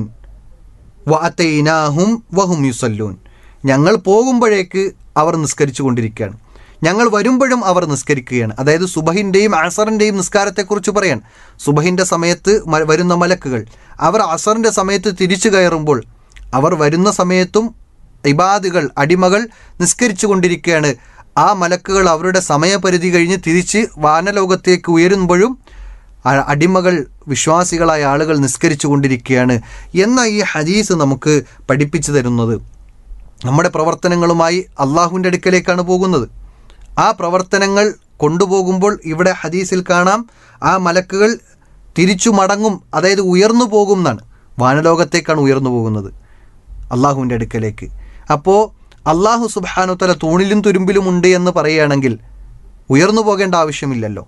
വഅത്തൈനാഹും വഹും യുസല്ലൂൻ ഞങ്ങൾ പോകുമ്പോഴേക്ക് അവർ നിസ്കരിച്ചു കൊണ്ടിരിക്കുകയാണ് ഞങ്ങൾ വരുമ്പോഴും അവർ നിസ്കരിക്കുകയാണ് അതായത് സുബഹിൻ്റെയും അസറിൻ്റെയും നിസ്കാരത്തെക്കുറിച്ച് പറയാൻ സുബഹിൻ്റെ സമയത്ത് മ- വരുന്ന മലക്കുകൾ അവർ അസറിൻ്റെ സമയത്ത് തിരിച്ചു കയറുമ്പോൾ അവർ വരുന്ന സമയത്തും ഇബാദുകൾ അടിമകൾ നിസ്കരിച്ചു കൊണ്ടിരിക്കുകയാണ് ആ മലക്കുകൾ അവരുടെ സമയപരിധി കഴിഞ്ഞ് തിരിച്ച് വാനലോകത്തേക്ക് ഉയരുമ്പോഴും ആ അടിമകൾ വിശ്വാസികളായ ആളുകൾ നിസ്കരിച്ചു കൊണ്ടിരിക്കുകയാണ് എന്ന ഈ ഹദീസ് നമുക്ക് പഠിപ്പിച്ചു തരുന്നത് നമ്മുടെ പ്രവർത്തനങ്ങളുമായി അള്ളാഹുവിൻ്റെ അടുക്കലേക്കാണ് പോകുന്നത് ആ പ്രവർത്തനങ്ങൾ കൊണ്ടുപോകുമ്പോൾ ഇവിടെ ഹദീസിൽ കാണാം ആ മലക്കുകൾ തിരിച്ചു മടങ്ങും അതായത് ഉയർന്നു പോകും എന്നാണ് വാനലോകത്തേക്കാണ് ഉയർന്നു പോകുന്നത് അള്ളാഹുവിൻ്റെ അടുക്കലേക്ക് അപ്പോൾ അള്ളാഹു സുബാനുത്തല തൂണിലും തുരുമ്പിലും ഉണ്ട് എന്ന് പറയുകയാണെങ്കിൽ ഉയർന്നു പോകേണ്ട ആവശ്യമില്ലല്ലോ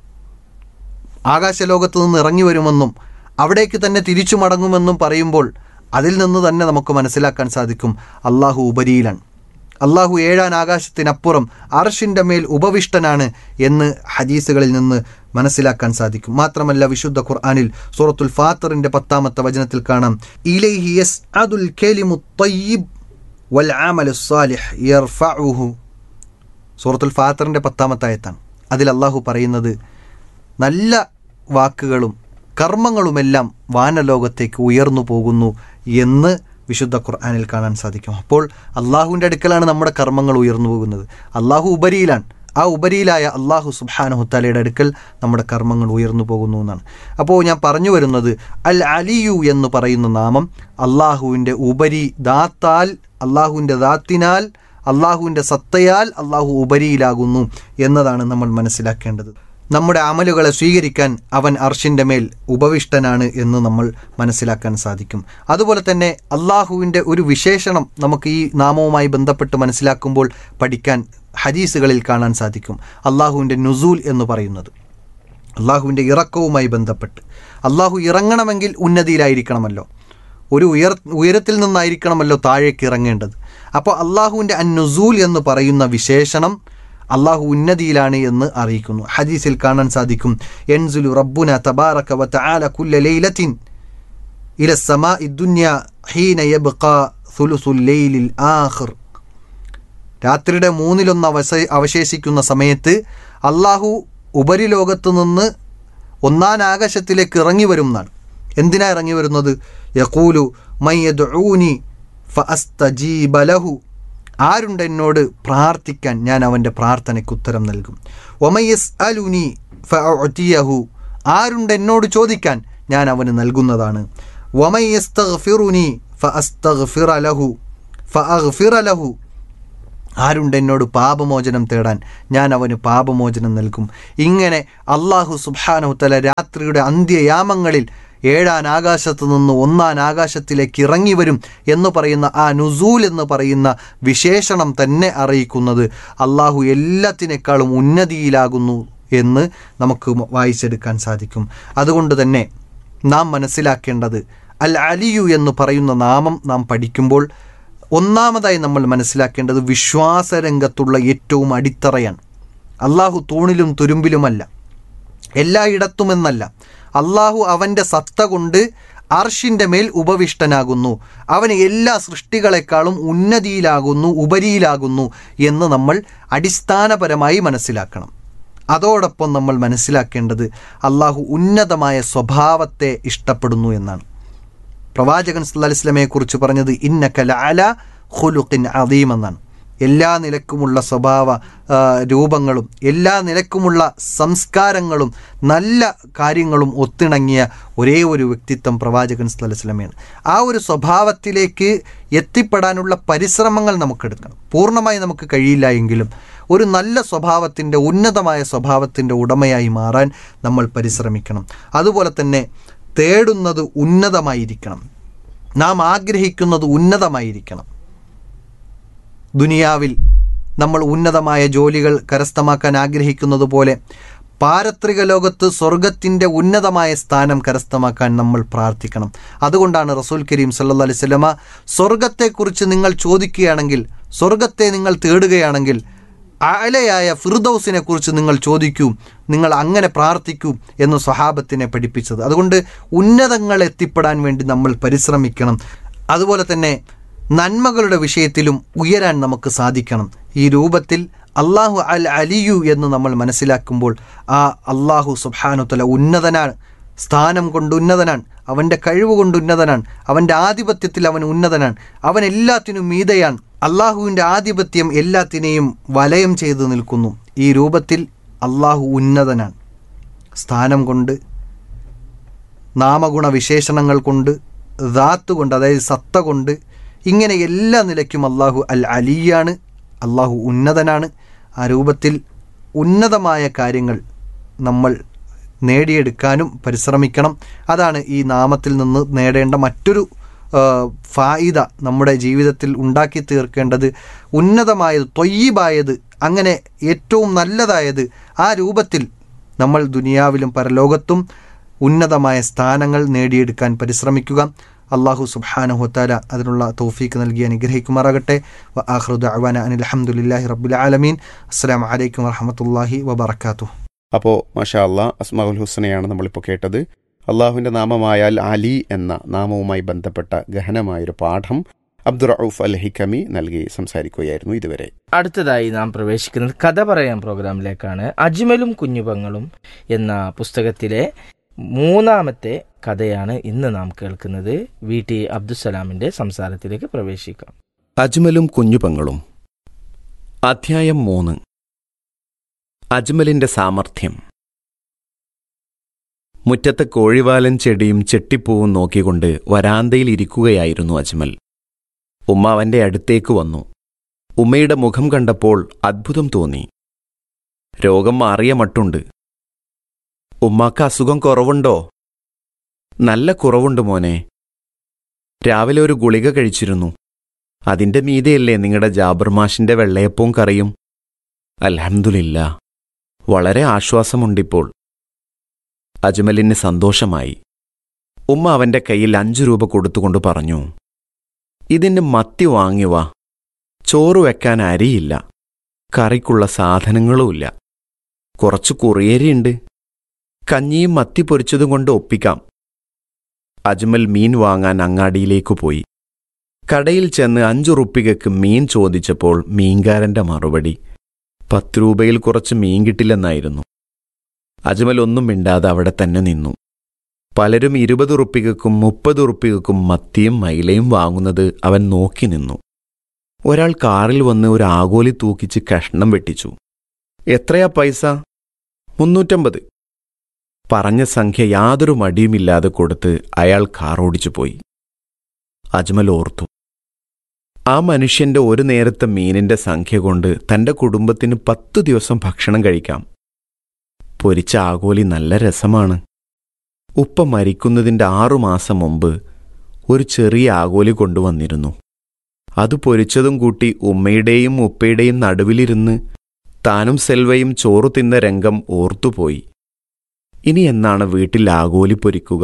ആകാശലോകത്ത് നിന്ന് ഇറങ്ങി വരുമെന്നും അവിടേക്ക് തന്നെ തിരിച്ചു മടങ്ങുമെന്നും പറയുമ്പോൾ അതിൽ നിന്ന് തന്നെ നമുക്ക് മനസ്സിലാക്കാൻ സാധിക്കും അള്ളാഹു ഉപരിയിലാണ് അള്ളാഹു ഏഴാൻ ആകാശത്തിനപ്പുറം അർഷിൻ്റെ മേൽ ഉപവിഷ്ടനാണ് എന്ന് ഹദീസുകളിൽ നിന്ന് മനസ്സിലാക്കാൻ സാധിക്കും മാത്രമല്ല വിശുദ്ധ ഖുർആനിൽ സൂറത്തുൽ ഫാത്തറിൻ്റെ പത്താമത്തെ വചനത്തിൽ കാണാം ഇലൈഹി യസ്അദുൽ കലിമു ത്വയ്യിബ് വൽ ആമലു സ്സാലിഹ് യർഫഉഹു സൂറത്തുൽ ഫാത്തറിൻ്റെ പത്താമത്തെ ആയത്താണ് അതിൽ അള്ളാഹു പറയുന്നത് നല്ല വാക്കുകളും കർമ്മങ്ങളുമെല്ലാം വാനലോകത്തേക്ക് ഉയർന്നു പോകുന്നു എന്ന് വിശുദ്ധ ഖുർആനിൽ കാണാൻ സാധിക്കും അപ്പോൾ അള്ളാഹുവിൻ്റെ അടുക്കലാണ് നമ്മുടെ കർമ്മങ്ങൾ ഉയർന്നു പോകുന്നത് അള്ളാഹു ഉപരിയിലാണ് ആ ഉപരിയിലായ അള്ളാഹു സുബാനഹുത്താലയുടെ അടുക്കൽ നമ്മുടെ കർമ്മങ്ങൾ ഉയർന്നു പോകുന്നു എന്നാണ് അപ്പോൾ ഞാൻ പറഞ്ഞു വരുന്നത് അൽ അലിയു എന്ന് പറയുന്ന നാമം അള്ളാഹുവിൻ്റെ ഉപരി ദാത്താൽ അള്ളാഹുവിൻ്റെ ദാത്തിനാൽ അള്ളാഹുവിൻ്റെ സത്തയാൽ അള്ളാഹു ഉപരിയിലാകുന്നു എന്നതാണ് നമ്മൾ മനസ്സിലാക്കേണ്ടത് നമ്മുടെ അമലുകളെ സ്വീകരിക്കാൻ അവൻ അർഷിൻ്റെ മേൽ ഉപവിഷ്ടനാണ് എന്ന് നമ്മൾ മനസ്സിലാക്കാൻ സാധിക്കും അതുപോലെ തന്നെ അള്ളാഹുവിൻ്റെ ഒരു വിശേഷണം നമുക്ക് ഈ നാമവുമായി ബന്ധപ്പെട്ട് മനസ്സിലാക്കുമ്പോൾ പഠിക്കാൻ ഹദീസുകളിൽ കാണാൻ സാധിക്കും അള്ളാഹുവിൻ്റെ നുസൂൽ എന്ന് പറയുന്നത് അള്ളാഹുവിൻ്റെ ഇറക്കവുമായി ബന്ധപ്പെട്ട് അള്ളാഹു ഇറങ്ങണമെങ്കിൽ ഉന്നതിയിലായിരിക്കണമല്ലോ ഒരു ഉയർ ഉയരത്തിൽ നിന്നായിരിക്കണമല്ലോ താഴേക്ക് ഇറങ്ങേണ്ടത് അപ്പോൾ അള്ളാഹുവിൻ്റെ അന്നുസൂൽ എന്ന് പറയുന്ന വിശേഷണം അള്ളാഹു ഉന്നതിയിലാണ് എന്ന് അറിയിക്കുന്നു ഹദീസിൽ കാണാൻ സാധിക്കും എൻസുലു റബ്ബുന തബാറക വ തആല കുല്ല ലൈലത്തിൻ ഇല സമാ ഇദ്ദുന്യ ഹീന യബ്ഖ സുലുസുൽ ലൈലിൽ ആഖിർ രാത്രിയുടെ മൂന്നിലൊന്ന് അവശ അവശേഷിക്കുന്ന സമയത്ത് അള്ളാഹു ഉപരിലോകത്ത് നിന്ന് ഒന്നാം ആകാശത്തിലേക്ക് ഇറങ്ങി വരും എന്നാണ് എന്തിനാ ഇറങ്ങി വരുന്നത് യക്കൂലു മയ്യദൂനി ഫഅസ്തജീബലഹു ആരുണ്ട് എന്നോട് പ്രാർത്ഥിക്കാൻ ഞാൻ അവൻ്റെ പ്രാർത്ഥനയ്ക്ക് ഉത്തരം നൽകും ഒമയസ് അലുനി ഫഅതിയഹു ആരുണ്ട് എന്നോട് ചോദിക്കാൻ ഞാൻ അവന് നൽകുന്നതാണ് ഒമയസ്തഗ്ഫിറുനി ഫഅസ്തഗ്ഫിറ ലഹു ഫഅഗ്ഫിറ ലഹു ആരുണ്ട് എന്നോട് പാപമോചനം തേടാൻ ഞാൻ അവന് പാപമോചനം നൽകും ഇങ്ങനെ അള്ളാഹു സുബാനഹുത്തല രാത്രിയുടെ അന്ത്യയാമങ്ങളിൽ ഏഴാൻ ആകാശത്ത് നിന്ന് ഒന്നാൻ ആകാശത്തിലേക്ക് ഇറങ്ങി വരും എന്ന് പറയുന്ന ആ നുസൂൽ എന്ന് പറയുന്ന വിശേഷണം തന്നെ അറിയിക്കുന്നത് അള്ളാഹു എല്ലാത്തിനേക്കാളും ഉന്നതിയിലാകുന്നു എന്ന് നമുക്ക് വായിച്ചെടുക്കാൻ സാധിക്കും അതുകൊണ്ട് തന്നെ നാം മനസ്സിലാക്കേണ്ടത് അൽ അലിയു എന്ന് പറയുന്ന നാമം നാം പഠിക്കുമ്പോൾ ഒന്നാമതായി നമ്മൾ മനസ്സിലാക്കേണ്ടത് വിശ്വാസരംഗത്തുള്ള ഏറ്റവും അടിത്തറയാണ് അള്ളാഹു തൂണിലും തുരുമ്പിലുമല്ല എല്ലായിടത്തുമെന്നല്ല അള്ളാഹു അവൻ്റെ സത്ത കൊണ്ട് അർഷിൻ്റെ മേൽ ഉപവിഷ്ടനാകുന്നു അവന് എല്ലാ സൃഷ്ടികളെക്കാളും ഉന്നതിയിലാകുന്നു ഉപരിയിലാകുന്നു എന്ന് നമ്മൾ അടിസ്ഥാനപരമായി മനസ്സിലാക്കണം അതോടൊപ്പം നമ്മൾ മനസ്സിലാക്കേണ്ടത് അള്ളാഹു ഉന്നതമായ സ്വഭാവത്തെ ഇഷ്ടപ്പെടുന്നു എന്നാണ് പ്രവാചകൻ സല്ലല്ലാഹു അലൈഹി വസല്ലമയെ കുറിച്ച് പറഞ്ഞത് ഇന്നക ലഅല ഖുലുഖിൻ അദീം എന്നാണ് എല്ലാ നിലക്കുമുള്ള സ്വഭാവ ആ, രൂപങ്ങളും എല്ലാ നിലക്കുമുള്ള സംസ്കാരങ്ങളും നല്ല കാര്യങ്ങളും ഒത്തിണങ്ങിയ ഒരേ ഒരു വ്യക്തിത്വം പ്രവാചകൻ സല്ലല്ലാഹു അലൈഹി വസല്ലമയാണ് ആ ഒരു സ്വഭാവത്തിലേക്ക് എത്തിപ്പെടാനുള്ള പരിശ്രമങ്ങൾ നമുക്കെടുക്കണം പൂർണ്ണമായി നമുക്ക് കഴിയില്ല എങ്കിലും ഒരു നല്ല സ്വഭാവത്തിൻ്റെ ഉന്നതമായ സ്വഭാവത്തിൻ്റെ ഉടമയായി മാറാൻ നമ്മൾ പരിശ്രമിക്കണം അതുപോലെ തന്നെ തേടുന്നത് ഉന്നതമായിരിക്കണം നാം ആഗ്രഹിക്കുന്നത് ഉന്നതമായിരിക്കണം ദുനിയാവിൽ നമ്മൾ ഉന്നതമായ ജോലികൾ കരസ്ഥമാക്കാൻ ആഗ്രഹിക്കുന്നത് പോലെ പാരത്രിക ലോകത്ത് സ്വർഗത്തിൻ്റെ ഉന്നതമായ സ്ഥാനം കരസ്ഥമാക്കാൻ നമ്മൾ പ്രാർത്ഥിക്കണം അതുകൊണ്ടാണ് റസൂൽ കരീം സല്ലല്ലാഹു അലൈഹി വസല്ലമ സ്വർഗത്തെക്കുറിച്ച് നിങ്ങൾ ചോദിക്കുകയാണെങ്കിൽ സ്വർഗത്തെ നിങ്ങൾ തേടുകയാണെങ്കിൽ അലയായ ഫിർദൌസിനെ കുറിച്ച് നിങ്ങൾ ചോദിക്കൂ നിങ്ങൾ അങ്ങനെ പ്രാർത്ഥിക്കൂ എന്ന് സ്വഹാബത്തിനെ പഠിപ്പിച്ചത് അതുകൊണ്ട് ഉന്നതങ്ങൾ എത്തിപ്പെടാൻ വേണ്ടി നമ്മൾ പരിശ്രമിക്കണം അതുപോലെ തന്നെ നന്മകളുടെ വിഷയത്തിലും ഉയരാൻ നമുക്ക് സാധിക്കണം ഈ രൂപത്തിൽ അള്ളാഹു അൽ അലിയു എന്ന് നമ്മൾ മനസ്സിലാക്കുമ്പോൾ ആ അള്ളാഹു സുബാനുത്തല ഉന്നതനാണ് സ്ഥാനം കൊണ്ട് ഉന്നതനാണ് അവൻ്റെ കഴിവ് കൊണ്ട് ഉന്നതനാണ് അവൻ്റെ ആധിപത്യത്തിൽ അവൻ ഉന്നതനാണ് അവൻ എല്ലാത്തിനും മീതയാണ് അള്ളാഹുവിൻ്റെ ആധിപത്യം എല്ലാത്തിനെയും വലയം ചെയ്തു നിൽക്കുന്നു ഈ രൂപത്തിൽ അള്ളാഹു ഉന്നതനാണ് സ്ഥാനം കൊണ്ട് നാമഗുണ വിശേഷണങ്ങൾ കൊണ്ട് ദാത്ത് കൊണ്ട് അതായത് സത്ത കൊണ്ട് ഇങ്ങനെ എല്ലാ നിലയ്ക്കും അള്ളാഹു അൽ അലിയാണ് അള്ളാഹു ഉന്നതനാണ് ആ രൂപത്തിൽ ഉന്നതമായ കാര്യങ്ങൾ നമ്മൾ നേടിയെടുക്കാനും പരിശ്രമിക്കണം അതാണ് ഈ നാമത്തിൽ നിന്ന് നേടേണ്ട മറ്റൊരു ആ, ഫായിദ നമ്മുടെ ജീവിതത്തിൽ ഉണ്ടാക്കി തീർക്കേണ്ടത് ഉന്നതമായത് തൊയ്യബായത് അങ്ങനെ ഏറ്റവും നല്ലതായത് ആ രൂപത്തിൽ നമ്മൾ ദുനിയാവിലും പരലോകത്തും ഉന്നതമായ സ്ഥാനങ്ങൾ നേടിയെടുക്കാൻ പരിശ്രമിക്കുക അള്ളാഹു സുബ്ഹാനഹുത്താല അതിനുള്ള തൗഫീക്ക് നൽകി അനുഗ്രഹിക്കുമാറാകട്ടെ വ ആഹ്റുദ് അവാന അനിൽ അഹമ്മദില്ലാഹി റബ്ബുൽ ആലമീൻ അസ്സാം വലൈക്കും വറഹമത്തല്ലാഹി വബർക്കാത്തു അപ്പോൾ മഷാ അല്ലാ അസ്മാഉൽ ഹുസനയാണ് നമ്മളിപ്പോൾ കേട്ടത് അള്ളാഹുവിൻ്റെ നാമമായാൽ അലി എന്ന നാമവുമായി ബന്ധപ്പെട്ട ഗഹനമായൊരു പാഠം അബ്ദുറൌഫ് അൽ ഹിക്കമി നൽകി സംസാരിക്കുകയായിരുന്നു ഇതുവരെ അടുത്തതായി നാം പ്രവേശിക്കുന്നത് കഥ പറയാൻ പ്രോഗ്രാമിലേക്കാണ് അജ്മലും കുഞ്ഞുപങ്ങളും എന്ന പുസ്തകത്തിലെ മൂന്നാമത്തെ കഥയാണ് ഇന്ന് നാം കേൾക്കുന്നത് വി ടി അബ്ദുസലാമിന്റെ സംസാരത്തിലേക്ക് പ്രവേശിക്കാം അജ്മലും കുഞ്ഞുപങ്ങളും അധ്യായം മൂന്ന് അജ്മലിന്റെ സാമർഥ്യം മുറ്റത്തെ കോഴിവാലൻ ചെടിയും ചെട്ടിപ്പൂവും നോക്കിക്കൊണ്ട് വരാന്തയിൽ ഇരിക്കുകയായിരുന്നു അജ്മൽ ഉമ്മ അവന്റെ അടുത്തേക്ക് വന്നു ഉമ്മയുടെ മുഖം കണ്ടപ്പോൾ അത്ഭുതം തോന്നി രോഗം മാറിയ മട്ടുണ്ട് ഉമ്മാക്ക് അസുഖം കുറവുണ്ടോ നല്ല കുറവുണ്ട് മോനെ രാവിലെ ഒരു ഗുളിക കഴിച്ചിരുന്നു അതിന്റെ മീതെയല്ലേ നിങ്ങളുടെ ജാബർ മാഷിന്റെ വെള്ളയപ്പവും കറിയും അൽഹംദുലില്ല വളരെ ആശ്വാസമുണ്ടിപ്പോൾ അജ്മലിന് സന്തോഷമായി ഉമ്മ അവന്റെ കയ്യിൽ അഞ്ചു രൂപ കൊടുത്തുകൊണ്ട് പറഞ്ഞു ഇതിന് മത്തി വാങ്ങി വാ ചോറ് വെക്കാൻ അരിയില്ല കറിക്കുള്ള സാധനങ്ങളുമില്ല കുറച്ച് കുറിയേരിയുണ്ട് കഞ്ഞിയും മത്തി പൊരിച്ചതും കൊണ്ട് ഒപ്പിക്കാം അജ്മൽ മീൻ വാങ്ങാൻ അങ്ങാടിയിലേക്ക് പോയി കടയിൽ ചെന്ന് അഞ്ചു റുപ്പികക്ക് മീൻ ചോദിച്ചപ്പോൾ മീൻകാരന്റെ മറുപടി പത്ത് രൂപയിൽ കുറച്ച് മീൻ കിട്ടില്ലെന്നായിരുന്നു അജ്മൽ ഒന്നും മിണ്ടാതെ അവിടെ തന്നെ നിന്നു പലരും ഇരുപത് റുപ്പികക്കും മുപ്പത് റുപ്പികക്കും മത്തിയും മൈലയും വാങ്ങുന്നത് അവൻ നോക്കി നിന്നു ഒരാൾ കാറിൽ വന്ന് ഒരു ആഗോലി തൂക്കിച്ച് കഷ്ണം വെട്ടിച്ചു എത്രയാ പൈസ മുന്നൂറ്റമ്പത് പറഞ്ഞ സംഖ്യ യാതൊരു മടിയുമില്ലാതെ കൊടുത്ത് അയാൾ കാർ ഓടിച്ചു പോയി അജ്മൽ ഓർത്തു ആ മനുഷ്യന്റെ ഒരു നേരത്തെ മീനിന്റെ സംഖ്യ കൊണ്ട് തന്റെ കുടുംബത്തിന് പത്തു ദിവസം ഭക്ഷണം കഴിക്കാം പൊരിച്ച ആഗോലി നല്ല രസമാണ് ഉപ്പ മരിക്കുന്നതിന്റെ ആറുമാസം മുമ്പ് ഒരു ചെറിയ ആഗോലി കൊണ്ടുവന്നിരുന്നു അത് പൊരിച്ചതും കൂട്ടി ഉമ്മയുടെയും ഉപ്പയുടെയും നടുവിലിരുന്ന് താനും സെൽവയും ചോറു തിന്ന രംഗം ഓർത്തുപോയി ഇനി എന്നാണ് വീട്ടിൽ ആഗോലി പൊരിക്കുക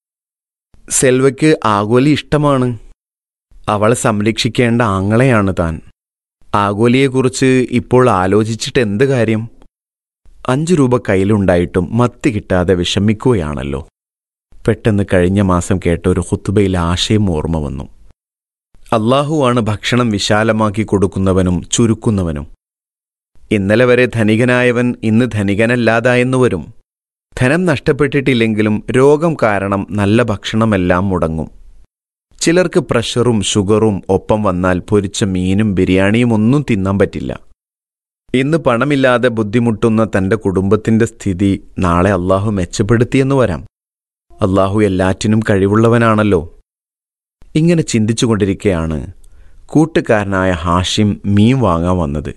സെൽവയ്ക്ക് ആഗോലി ഇഷ്ടമാണ് അവളെ സംരക്ഷിക്കേണ്ട ആങ്ങളെയാണ് താൻ ആഗോലിയെക്കുറിച്ച് ഇപ്പോൾ ആലോചിച്ചിട്ട് എന്ത് കാര്യം അഞ്ചു രൂപ കയ്യിലുണ്ടായിട്ടും മത്തി കിട്ടാതെ വിഷമിക്കുകയാണല്ലോ പെട്ടെന്ന് കഴിഞ്ഞ മാസം കേട്ട ഒരു ഹുത്തുബയിൽ ആശയം ഓർമ്മ വന്നു അള്ളാഹുവാണ് ഭക്ഷണം വിശാലമാക്കി കൊടുക്കുന്നവനും ചുരുക്കുന്നവനും ഇന്നലെ വരെ ധനികനായവൻ ഇന്ന് ധനികനല്ലാതായെന്നു വരും ധനം നഷ്ടപ്പെട്ടിട്ടില്ലെങ്കിലും രോഗം കാരണം നല്ല ഭക്ഷണമെല്ലാം മുടങ്ങും ചിലർക്ക് പ്രഷറും ഷുഗറും ഒപ്പം വന്നാൽ പൊരിച്ച മീനും ബിരിയാണിയും ഒന്നും തിന്നാൻ പറ്റില്ല ഇന്ന് പണമില്ലാതെ ബുദ്ധിമുട്ടുന്ന തന്റെ കുടുംബത്തിന്റെ സ്ഥിതി നാളെ അള്ളാഹു മെച്ചപ്പെടുത്തിയെന്ന് വരാം അള്ളാഹു എല്ലാറ്റിനും കഴിവുള്ളവനാണല്ലോ ഇങ്ങനെ ചിന്തിച്ചുകൊണ്ടിരിക്കെയാണ് കൂട്ടുകാരനായ ഹാഷിം മീൻ വാങ്ങാൻ വന്നത്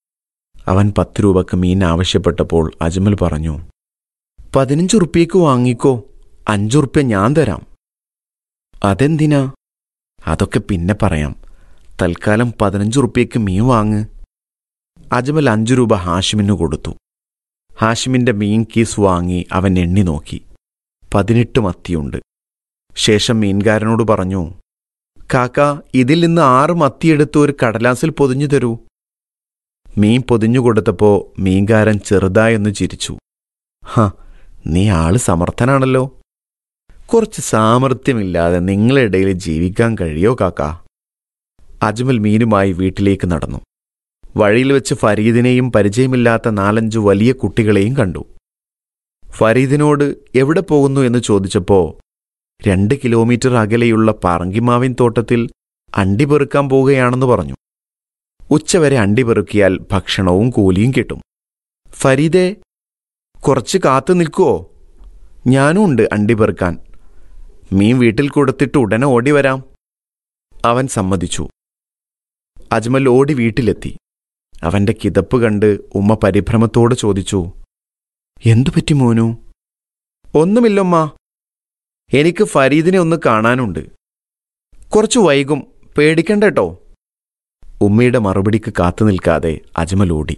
അവൻ പത്ത് രൂപക്ക് മീൻ ആവശ്യപ്പെട്ടപ്പോൾ അജ്മൽ പറഞ്ഞു പതിനഞ്ച് ഉറുപ്പ്യക്ക് വാങ്ങിക്കോ അഞ്ചുറുപ്യ ഞാൻ തരാം അതെന്തിനാ അതൊക്കെ പിന്നെ പറയാം തൽക്കാലം പതിനഞ്ച് ഉറുപ്പ്യക്ക് മീൻ വാങ്ങ് അജ്മൽ അഞ്ചു രൂപ ഹാഷിമിന് കൊടുത്തു ഹാഷിമിന്റെ മീൻ കീസ് വാങ്ങി അവൻ എണ്ണി നോക്കി പതിനെട്ട് മത്തിയുണ്ട് ശേഷം മീൻകാരനോട് പറഞ്ഞു കാക്ക ഇതിൽ നിന്ന് ആറ് മത്തിയെടുത്ത് ഒരു കടലാസിൽ പൊതിഞ്ഞു തരൂ മീൻ പൊതിഞ്ഞു കൊടുത്തപ്പോ മീൻകാരൻ ചെറുതായൊന്ന് ചിരിച്ചു ഹ നീ ആള് സമർത്ഥനാണല്ലോ കുറച്ച് സാമർത്ഥ്യമില്ലാതെ നിങ്ങളിടയിൽ ജീവിക്കാൻ കഴിയോ കാക്ക അജ്മൽ മീനുമായി വീട്ടിലേക്ക് നടന്നു വഴിയിൽ വെച്ച് ഫരീദിനെയും പരിചയമില്ലാത്ത നാലഞ്ചു വലിയ കുട്ടികളെയും കണ്ടു ഫരീദിനോട് എവിടെ പോകുന്നു എന്ന് ചോദിച്ചപ്പോ രണ്ട് കിലോമീറ്റർ അകലെയുള്ള പറങ്കിമാവിൻ തോട്ടത്തിൽ അണ്ടി പെറുക്കാൻ പോവുകയാണെന്ന് പറഞ്ഞു ഉച്ചവരെ അണ്ടി പെറുക്കിയാൽ ഭക്ഷണവും കൂലിയും കിട്ടും ഫരീദെ കുറച്ച് കാത്തു നിൽക്കുവോ ഞാനും ഉണ്ട് അണ്ടി പെറുക്കാൻ മീൻ വീട്ടിൽ കൊടുത്തിട്ട് ഉടനെ ഓടി വരാം അവൻ സമ്മതിച്ചു അജ്മൽ ഓടി വീട്ടിലെത്തി അവന്റെ കിതപ്പ് കണ്ട് ഉമ്മ പരിഭ്രമത്തോട് ചോദിച്ചു എന്തു പറ്റി മോനു ഒന്നുമില്ലമ്മ എനിക്ക് ഫരീദിനെ ഒന്ന് കാണാനുണ്ട് കുറച്ചു വൈകും പേടിക്കണ്ടട്ടോ ഉമ്മയുടെ മറുപടിക്ക് കാത്തു നിൽക്കാതെ അജ്മൽ ഓടി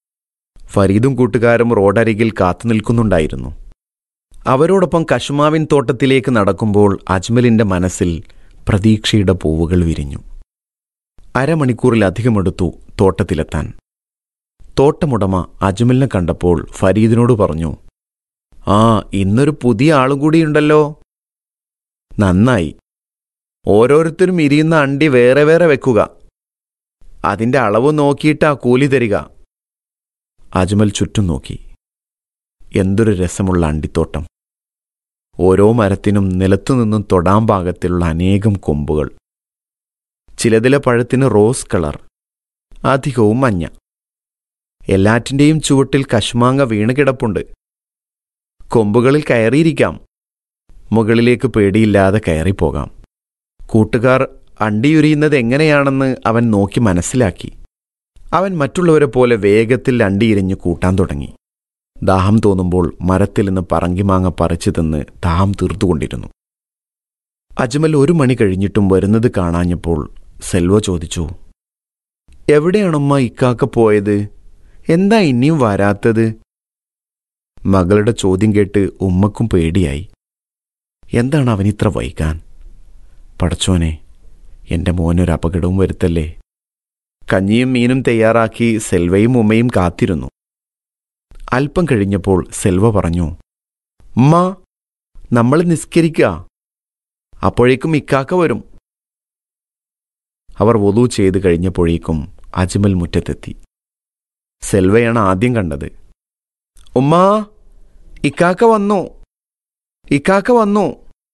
ഫരീദും കൂട്ടുകാരും റോഡരികിൽ കാത്തു നിൽക്കുന്നുണ്ടായിരുന്നു അവരോടൊപ്പം കശുമാവിൻ തോട്ടത്തിലേക്ക് നടക്കുമ്പോൾ അജ്മലിന്റെ മനസ്സിൽ പ്രതീക്ഷയുടെ പൂവുകൾ വിരിഞ്ഞു അരമണിക്കൂറിലധികമെടുത്തു തോട്ടത്തിലെത്താൻ തോട്ടമുടമ അജ്മലിനെ കണ്ടപ്പോൾ ഫരീദിനോട് പറഞ്ഞു ആ ഇന്നൊരു പുതിയ ആളും കൂടിയുണ്ടല്ലോ നന്നായി ഓരോരുത്തരും ഇരിയുന്ന അണ്ടി വേറെ വേറെ വെക്കുക അതിന്റെ അളവ് നോക്കിയിട്ടാ കൂലി തരിക അജ്മൽ ചുറ്റും നോക്കി എന്തൊരു രസമുള്ള അണ്ടിത്തോട്ടം ഓരോ മരത്തിനും നിലത്തുനിന്നും തൊടാൻ പാകത്തിലുള്ള അനേകം കൊമ്പുകൾ ചിലതിലെ പഴത്തിന് റോസ് കളർ അധികവും മഞ്ഞ എല്ലാറ്റിൻ്റെയും ചുവട്ടിൽ കശുമാങ്ങ വീണ് കിടപ്പുണ്ട് കൊമ്പുകളിൽ കയറിയിരിക്കാം മുകളിലേക്ക് പേടിയില്ലാതെ കയറിപ്പോകാം കൂട്ടുകാർ അണ്ടിയുരിയുന്നത് എങ്ങനെയാണെന്ന് അവൻ നോക്കി മനസ്സിലാക്കി അവൻ മറ്റുള്ളവരെ പോലെ വേഗത്തിൽ അണ്ടിയിരിഞ്ഞു കൂട്ടാൻ തുടങ്ങി ദാഹം തോന്നുമ്പോൾ മരത്തിൽ നിന്ന് പറങ്കിമാങ്ങ പറിച്ചു തിന്ന് ദാഹം തീർത്തുകൊണ്ടിരുന്നു അജ്മൽ ഒരു മണി കഴിഞ്ഞിട്ടും വരുന്നത് കാണാഞ്ഞപ്പോൾ സെൽവ ചോദിച്ചു എവിടെയാണുമ്മ ഇക്കാക്ക പോയത് എന്താ ഇനിയും വരാത്തത് മകളുടെ ചോദ്യം കേട്ട് ഉമ്മക്കും പേടിയായി എന്താണ് അവനിത്ര വൈകാൻ പടച്ചോനെ എൻ്റെ മോനൊരു അപകടവും വരുത്തല്ലേ കഞ്ഞിയും മീനും തയ്യാറാക്കി സെൽവയും ഉമ്മയും കാത്തിരുന്നു അല്പം കഴിഞ്ഞപ്പോൾ സെൽവ പറഞ്ഞു ഉമ്മ നമ്മൾ നിസ്കരിക്കുക അപ്പോഴേക്കും ഇക്കാക്ക വരും അവർ വധു ചെയ്ത് കഴിഞ്ഞപ്പോഴേക്കും അജ്മൽ മുറ്റത്തെത്തി സെൽവയാണ് ആദ്യം കണ്ടത് ഉമ്മാ ഇക്കാക്ക വന്നു ഇക്കാക്ക വന്നു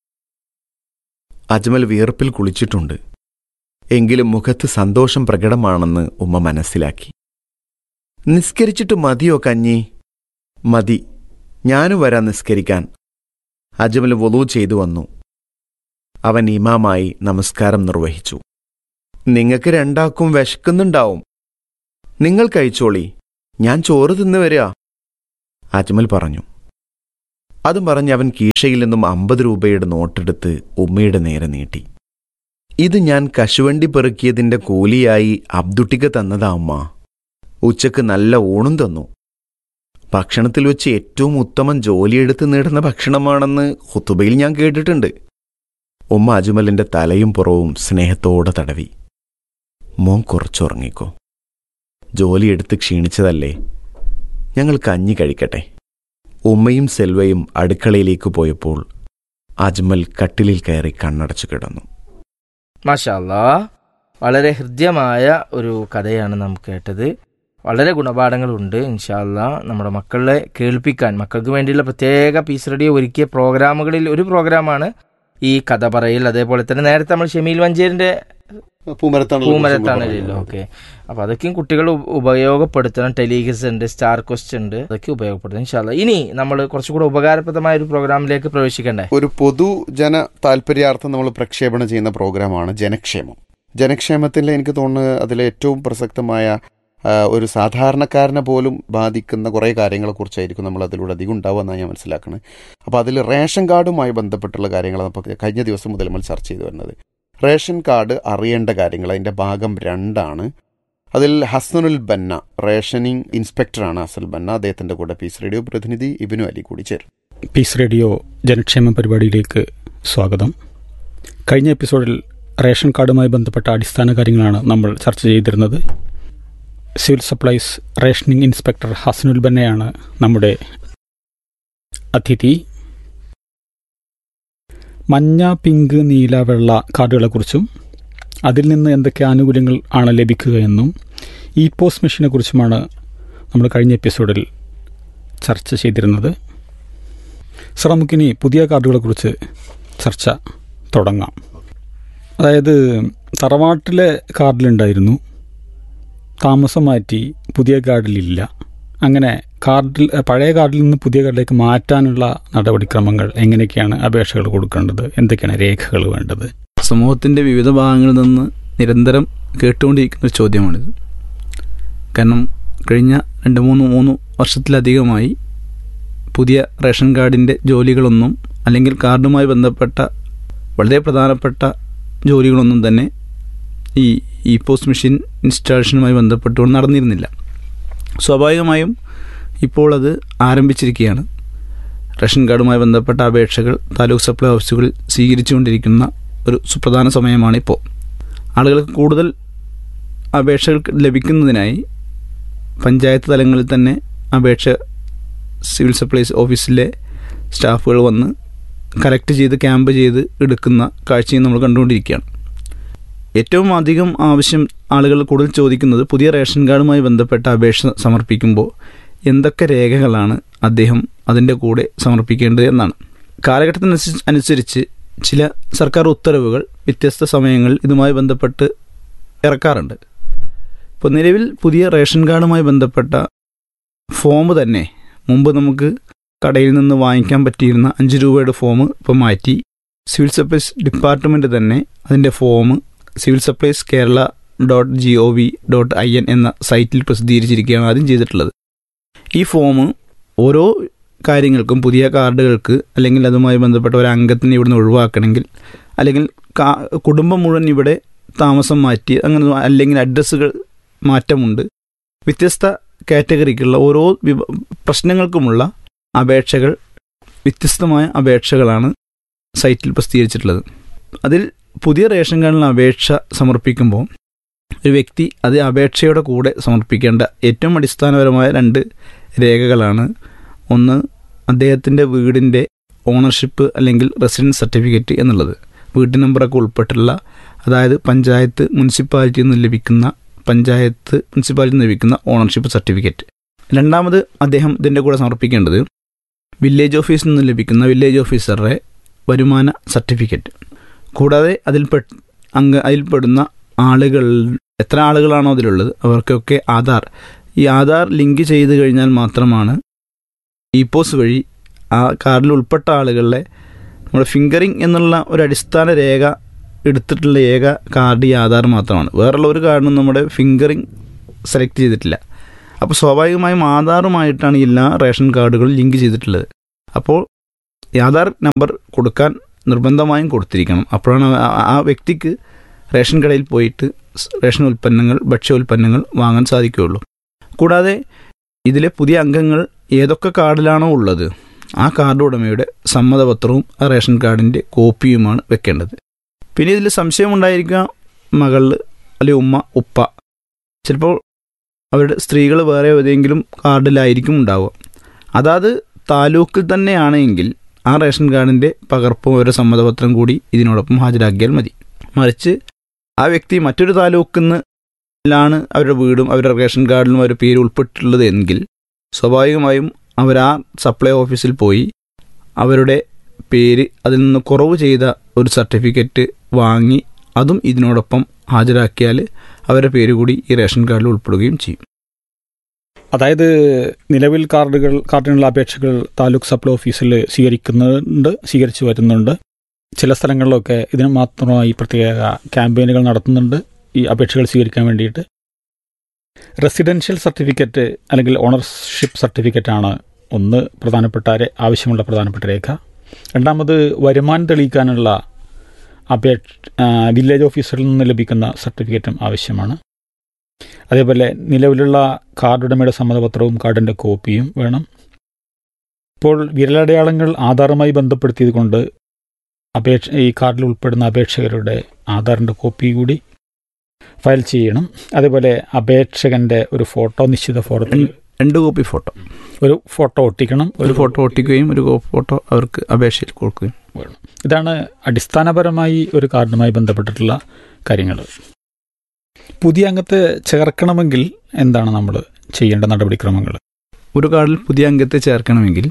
അജ്മൽ വിയർപ്പിൽ കുളിച്ചിട്ടുണ്ട് എങ്കിലും മുഖത്ത് സന്തോഷം പ്രകടമാണെന്ന് ഉമ്മ മനസ്സിലാക്കി നിസ്കരിച്ചിട്ട് മതിയോ കഞ്ഞി മതി ഞാനും വരാൻ നിസ്കരിക്കാൻ അജ്മൽ വൊലു ചെയ്തു വന്നു അവൻ ഇമാമായി നമസ്കാരം നിർവഹിച്ചു നിങ്ങൾക്ക് രണ്ടാക്കും വിശക്കുന്നുണ്ടാവും നിങ്ങൾ കഴിച്ചോളി ഞാൻ ചോറ് തിന്നു വരിക അജ്മൽ പറഞ്ഞു അതും പറഞ്ഞ് അവൻ കീശയിൽ നിന്നും അമ്പത് രൂപയുടെ നോട്ടെടുത്ത് ഉമ്മയുടെ നേരെ നീട്ടി ഇത് ഞാൻ കശുവണ്ടി പെറുക്കിയതിന്റെ കൂലിയായി അബ്ദുട്ടിക്ക് തന്നതാ ഉമ്മ ഉച്ചക്ക് നല്ല ഊണും തന്നു ഭക്ഷണത്തിൽ വെച്ച് ഏറ്റവും ഉത്തമം ജോലിയെടുത്ത് നേടുന്ന ഭക്ഷണമാണെന്ന് ഹുത്തുബയിൽ ഞാൻ കേട്ടിട്ടുണ്ട് ഉമ്മ അജ്മലിന്റെ തലയും പുറവും സ്നേഹത്തോടെ തടവി മോൻ കുറച്ചുറങ്ങിക്കോ ജോലിയെടുത്ത് ക്ഷീണിച്ചതല്ലേ ഞങ്ങൾ കഞ്ഞി കഴിക്കട്ടെ ഉമ്മയും സെൽവയും അടുക്കളയിലേക്ക് പോയപ്പോൾ അജ്മൽ കട്ടിലിൽ കയറി കണ്ണടച്ചു കിടന്നു മാഷാല്ലാ വളരെ ഹൃദ്യമായ ഒരു കഥയാണ് നാം കേട്ടത് വളരെ ഗുണപാഠങ്ങളുണ്ട് ഇൻഷാല്ല നമ്മുടെ മക്കളെ കേൾപ്പിക്കാൻ മക്കൾക്ക് വേണ്ടിയുള്ള പ്രത്യേക പീസ് റേഡിയോ ഒരുക്കിയ പ്രോഗ്രാമുകളിൽ ഒരു പ്രോഗ്രാമാണ് ഈ കഥ പറയൽ അതേപോലെ തന്നെ നേരത്തെ നമ്മൾ ഷമീൽ മഞ്ചേരിന്റെ പൂമരത്താണ് പൂമരത്താണല്ലോ ഓക്കെ അപ്പൊ അതൊക്കെയും കുട്ടികൾ ഉപ- ഉപയോഗപ്പെടുത്തണം ടെലിഗസ് ഉണ്ട് സ്റ്റാർ ക്വസ്റ്റ് ഉണ്ട് അതൊക്കെ ഉപയോഗപ്പെടുത്തണം ഇൻഷാല്ല ഇനി നമ്മൾ കുറച്ചുകൂടെ ഉപകാരപ്രദമായ ഒരു പ്രോഗ്രാമിലേക്ക് പ്രവേശിക്കണ്ടേ ഒരു പൊതുജന താല്പര്യാർത്ഥം നമ്മൾ പ്രക്ഷേപണം ചെയ്യുന്ന പ്രോഗ്രാമാണ് ജനക്ഷേമം ജനക്ഷേമത്തിൽ എനിക്ക് തോന്നുന്നു അതിലെ ഏറ്റവും പ്രസക്തമായ ആ, ഒരു സാധാരണക്കാരനെ പോലും ബാധിക്കുന്ന കുറേ കാര്യങ്ങളെക്കുറിച്ചായിരിക്കും നമ്മൾ അതിലൂടെ അധികം ഉണ്ടാവുമെന്നാണ് ഞാൻ മനസ്സിലാക്കുന്നത് അപ്പോൾ അതിൽ റേഷൻ കാർഡുമായി ബന്ധപ്പെട്ടുള്ള കാര്യങ്ങൾ നമുക്ക് കഴിഞ്ഞ ദിവസം മുതൽ നമ്മൾ ചർച്ച ചെയ്തു വരുന്നത് റേഷൻ കാർഡ് അറിയേണ്ട കാര്യങ്ങൾ അതിൻ്റെ ഭാഗം രണ്ടാണ് അതിൽ ഹസനുൽ ബന്ന റേഷനിങ് ഇൻസ്പെക്ടറാണ് ഹസൽ ബന്ന അദ്ദേഹത്തിൻ്റെ കൂടെ പീസ് റേഡിയോ പ്രതിനിധി ഇബിനു അലി കൂടി ചേരും പീസ് റേഡിയോ ജനക്ഷേമ പരിപാടിയിലേക്ക് സ്വാഗതം കഴിഞ്ഞ എപ്പിസോഡിൽ റേഷൻ കാർഡുമായി ബന്ധപ്പെട്ട അടിസ്ഥാന കാര്യങ്ങളാണ് നമ്മൾ ചർച്ച ചെയ്തിരുന്നത് സിവിൽ സപ്ലൈസ് റേഷനിംഗ് ഇൻസ്പെക്ടർ ഹസനുൽ ബന്നയാണ് നമ്മുടെ അതിഥി മഞ്ഞ പിങ്ക് നീല വെള്ള കാർഡുകളെക്കുറിച്ചും അതിൽ നിന്ന് എന്തൊക്കെ ആനുകൂല്യങ്ങൾ ആണ് ലഭിക്കുക എന്നും ഇ പോസ്റ്റ് മെഷീനെ കുറിച്ചുമാണ് നമ്മൾ കഴിഞ്ഞ എപ്പിസോഡിൽ ചർച്ച ചെയ്തിരുന്നത് സർ നമുക്കിനി പുതിയ കാർഡുകളെക്കുറിച്ച് ചർച്ച തുടങ്ങാം അതായത് തറവാട്ടിലെ കാർഡിലുണ്ടായിരുന്നു താമസം മാറ്റി പുതിയ കാർഡിലില്ല അങ്ങനെ കാർഡിൽ പഴയ കാർഡിൽ നിന്ന് പുതിയ കാർഡിലേക്ക് മാറ്റാനുള്ള നടപടിക്രമങ്ങൾ എങ്ങനെയൊക്കെയാണ് അപേക്ഷകൾ കൊടുക്കേണ്ടത് എന്തൊക്കെയാണ് രേഖകൾ വേണ്ടത് സമൂഹത്തിൻ്റെ വിവിധ ഭാഗങ്ങളിൽ നിന്ന് നിരന്തരം കേട്ടുകൊണ്ടിരിക്കുന്ന ഒരു ചോദ്യമാണിത് കാരണം കഴിഞ്ഞ രണ്ട് മൂന്ന് മൂന്ന് വർഷത്തിലധികമായി പുതിയ റേഷൻ കാർഡിൻ്റെ ജോലികളൊന്നും അല്ലെങ്കിൽ കാർഡുമായി ബന്ധപ്പെട്ട വളരെ പ്രധാനപ്പെട്ട ജോലികളൊന്നും തന്നെ ഈ ഇ പോസ്റ്റ് മെഷീൻ ഇൻസ്റ്റാളേഷനുമായി ബന്ധപ്പെട്ടുകൊണ്ട് നടന്നിരുന്നില്ല സ്വാഭാവികമായും ഇപ്പോൾ അത് ആരംഭിച്ചിരിക്കുകയാണ് റേഷൻ കാർഡുമായി ബന്ധപ്പെട്ട അപേക്ഷകൾ താലൂക്ക് സപ്ലൈ ഓഫീസുകളിൽ സ്വീകരിച്ചുകൊണ്ടിരിക്കുന്ന ഒരു സുപ്രധാന സമയമാണ് ഇപ്പോൾ ആളുകൾക്ക് കൂടുതൽ അപേക്ഷകൾ ലഭിക്കുന്നതിനായി പഞ്ചായത്ത് തലങ്ങളിൽ തന്നെ അപേക്ഷ സിവിൽ സപ്ലൈസ് ഓഫീസിലെ സ്റ്റാഫുകൾ വന്ന് കലക്ട് ചെയ്ത് ക്യാമ്പ് ചെയ്ത് എടുക്കുന്ന കാഴ്ചയും നമ്മൾ കണ്ടുകൊണ്ടിരിക്കുകയാണ് ഏറ്റവും അധികം ആവശ്യം ആളുകൾ കൂടുതൽ ചോദിക്കുന്നത് പുതിയ റേഷൻ കാർഡുമായി ബന്ധപ്പെട്ട അപേക്ഷ സമർപ്പിക്കുമ്പോൾ എന്തൊക്കെ രേഖകളാണ് അദ്ദേഹം അതിൻ്റെ കൂടെ സമർപ്പിക്കേണ്ടത് എന്നാണ് കാലഘട്ടത്തിനനുസരിച്ച് അനുസരിച്ച് ചില സർക്കാർ ഉത്തരവുകൾ വ്യത്യസ്ത സമയങ്ങളിൽ ഇതുമായി ബന്ധപ്പെട്ട് ഇറക്കാറുണ്ട് ഇപ്പോൾ നിലവിൽ പുതിയ റേഷൻ കാർഡുമായി ബന്ധപ്പെട്ട ഫോം തന്നെ മുമ്പ് നമുക്ക് കടയിൽ നിന്ന് വാങ്ങിക്കാൻ പറ്റിയിരുന്ന അഞ്ച് രൂപയുടെ ഫോം ഇപ്പോൾ മാറ്റി സിവിൽ സപ്ലൈസ് ഡിപ്പാർട്ട്മെൻറ്റ് തന്നെ അതിൻ്റെ form civil supplies Kerala dot G O V dot I N എന്ന സൈറ്റിൽ പ്രസിദ്ധീകരിച്ചിരിക്കുകയാണ് ആദ്യം ചെയ്തിട്ടുള്ളത് ഈ ഫോം ഓരോ കാര്യങ്ങൾക്കും പുതിയ കാർഡുകൾക്ക് അല്ലെങ്കിൽ അതുമായി ബന്ധപ്പെട്ട ഒരു അംഗത്തിനെ ഇവിടുന്ന് ഒഴിവാക്കണമെങ്കിൽ അല്ലെങ്കിൽ കാ- കുടുംബം മുഴുവൻ ഇവിടെ താമസം മാറ്റി അങ്ങനെ അല്ലെങ്കിൽ അഡ്രസ്സുകൾ മാറ്റമുണ്ട് വ്യത്യസ്ത കാറ്റഗറിക്കുള്ള ഓരോ വിഭ പ്രശ്നങ്ങൾക്കുമുള്ള അപേക്ഷകൾ വ്യത്യസ്തമായ അപേക്ഷകളാണ് സൈറ്റിൽ പ്രസിദ്ധീകരിച്ചിട്ടുള്ളത് അതിൽ പുതിയ റേഷൻ കാർഡിന് അപേക്ഷ സമർപ്പിക്കുമ്പോൾ ഒരു വ്യക്തി അത് അപേക്ഷയുടെ കൂടെ സമർപ്പിക്കേണ്ട ഏറ്റവും അടിസ്ഥാനപരമായ രണ്ട് രേഖകളാണ് ഒന്ന് അദ്ദേഹത്തിൻ്റെ വീടിൻ്റെ ഓണർഷിപ്പ് അല്ലെങ്കിൽ റെസിഡൻസ് സർട്ടിഫിക്കറ്റ് എന്നുള്ളത് വീട്ടു നമ്പറൊക്കെ ഉൾപ്പെട്ടുള്ള അതായത് പഞ്ചായത്ത് മുനിസിപ്പാലിറ്റിയിൽ നിന്ന് ലഭിക്കുന്ന പഞ്ചായത്ത് മുനിസിപ്പാലിറ്റിയിൽ നിന്ന് ലഭിക്കുന്ന ഓണർഷിപ്പ് സർട്ടിഫിക്കറ്റ് രണ്ടാമത് അദ്ദേഹം ഇതിൻ്റെ കൂടെ സമർപ്പിക്കേണ്ടത് വില്ലേജ് ഓഫീസിൽ നിന്ന് ലഭിക്കുന്ന വില്ലേജ് ഓഫീസറുടെ വരുമാന സർട്ടിഫിക്കറ്റ് കൂടാതെ അതിൽപ്പെട്ട അംഗ അതിൽപ്പെടുന്ന ആളുകൾ എത്ര ആളുകളാണോ അതിലുള്ളത് അവർക്കൊക്കെ ആധാർ ഈ ആധാർ ലിങ്ക് ചെയ്ത് കഴിഞ്ഞാൽ മാത്രമാണ് ഇ പോസ് വഴി ആ കാർഡിൽ ഉൾപ്പെട്ട ആളുകളുടെ നമ്മുടെ ഫിംഗറിംഗ് എന്നുള്ള ഒരു അടിസ്ഥാന രേഖ എടുത്തിട്ടുള്ള ഏക കാർഡ് ഈ ആധാർ മാത്രമാണ് വേറുള്ള ഒരു കാർഡിനും നമ്മുടെ ഫിംഗറിംഗ് സെലക്ട് ചെയ്തിട്ടില്ല അപ്പോൾ സ്വാഭാവികമായും ആധാറുമായിട്ടാണ് എല്ലാ റേഷൻ കാർഡുകളും ലിങ്ക് ചെയ്തിട്ടുള്ളത് അപ്പോൾ ഈ ആധാർ നമ്പർ കൊടുക്കാൻ നിർബന്ധമായും കൊടുത്തിരിക്കണം അപ്പോഴാണ് ആ- ആ വ്യക്തിക്ക് റേഷൻ കടയിൽ പോയിട്ട് സ് റേഷൻ ഉൽപ്പന്നങ്ങൾ ഭക്ഷ്യ ഉൽപ്പന്നങ്ങൾ വാങ്ങാൻ സാധിക്കുകയുള്ളൂ കൂടാതെ ഇതിലെ പുതിയ അംഗങ്ങൾ ഏതൊക്കെ കാർഡിലാണോ ഉള്ളത് ആ കാർഡ് ഉടമയുടെ സമ്മതപത്രവും ആ റേഷൻ കാർഡിൻ്റെ കോപ്പിയുമാണ് വെക്കേണ്ടത് പിന്നെ ഇതിൽ സംശയമുണ്ടായിരിക്കുക മകൾ അല്ലെങ്കിൽ ഉമ്മ ഉപ്പ ചിലപ്പോൾ അവരുടെ സ്ത്രീകൾ വേറെ ഏതെങ്കിലും കാർഡിലായിരിക്കും ഉണ്ടാവുക അതാത് താലൂക്കിൽ തന്നെയാണെങ്കിൽ ആ റേഷൻ കാർഡിൻ്റെ പകർപ്പും അവരുടെ സമ്മതപത്രം കൂടി ഇതിനോടൊപ്പം ഹാജരാക്കിയാൽ മതി മറിച്ച് ആ വ്യക്തി മറ്റൊരു താലൂക്കിൽ നിന്നാണ് അവരുടെ വീടും അവരുടെ റേഷൻ കാർഡിലും അവരുടെ പേര് ഉൾപ്പെട്ടിട്ടുള്ളത് എങ്കിൽ സ്വാഭാവികമായും അവർ ആ സപ്ലൈ ഓഫീസിൽ പോയി അവരുടെ പേര് അതിൽ നിന്ന് കുറവ് ചെയ്ത ഒരു സർട്ടിഫിക്കറ്റ് വാങ്ങി അതും ഇതിനോടൊപ്പം ഹാജരാക്കിയാൽ അവരുടെ പേര് കൂടി ഈ റേഷൻ കാർഡിൽ ഉൾപ്പെടുകയും ചെയ്യും അതായത് നിലവിൽ കാർഡുകൾ കാർഡിനുള്ള അപേക്ഷകൾ താലൂക്ക് സപ്ലൈ ഓഫീസിൽ സ്വീകരിക്കുന്നുണ്ട് സ്വീകരിച്ചു വരുന്നുണ്ട് ചില സ്ഥലങ്ങളിലൊക്കെ ഇതിന് മാത്രമായി പ്രത്യേക ക്യാമ്പയിനുകൾ നടത്തുന്നുണ്ട് ഈ അപേക്ഷകൾ സ്വീകരിക്കാൻ വേണ്ടിയിട്ട് റെസിഡൻഷ്യൽ സർട്ടിഫിക്കറ്റ് അല്ലെങ്കിൽ ഓണർഷിപ്പ് സർട്ടിഫിക്കറ്റ് ആണ് ഒന്ന് പ്രധാനപ്പെട്ട രെ- ആവശ്യമുള്ള പ്രധാനപ്പെട്ട രേഖ രണ്ടാമത് വരുമാനം തെളിയിക്കാനുള്ള അപേക്ഷ ആ, വില്ലേജ് ഓഫീസറിൽ നിന്ന് ലഭിക്കുന്ന സർട്ടിഫിക്കറ്റും ആവശ്യമാണ് അതേപോലെ നിലവിലുള്ള കാർഡ് ഉടമയുടെ സമ്മതപത്രവും കാർഡിൻ്റെ കോപ്പിയും വേണം ഇപ്പോൾ വിരലടയാളങ്ങൾ ആധാറുമായി ബന്ധപ്പെടുത്തിയത് കൊണ്ട് അപേക്ഷ ഈ കാർഡിൽ ഉൾപ്പെടുന്ന അപേക്ഷകരുടെ ആധാറിൻ്റെ കോപ്പി കൂടി ഫയൽ ചെയ്യണം അതേപോലെ അപേക്ഷകൻ്റെ ഒരു ഫോട്ടോ നിശ്ചിത ഫോറത്തിൽ രണ്ട് കോപ്പി ഫോട്ടോ ഒരു ഫോട്ടോ ഒട്ടിക്കണം ഒരു ഫോട്ടോ ഒട്ടിക്കുകയും ഒരു കോ- ഫോട്ടോ അവർക്ക് അപേക്ഷയിൽ കൊടുക്കുകയും വേണം ഇതാണ് അടിസ്ഥാനപരമായി ഒരു കാർഡുമായി ബന്ധപ്പെട്ടിട്ടുള്ള കാര്യങ്ങൾ പുതിയ അംഗത്തെ ചേർക്കണമെങ്കിൽ എന്താണ് നമ്മൾ ചെയ്യേണ്ട നടപടിക്രമങ്ങൾ ഒരു കാർഡിൽ പുതിയ അംഗത്തെ ചേർക്കണമെങ്കിൽ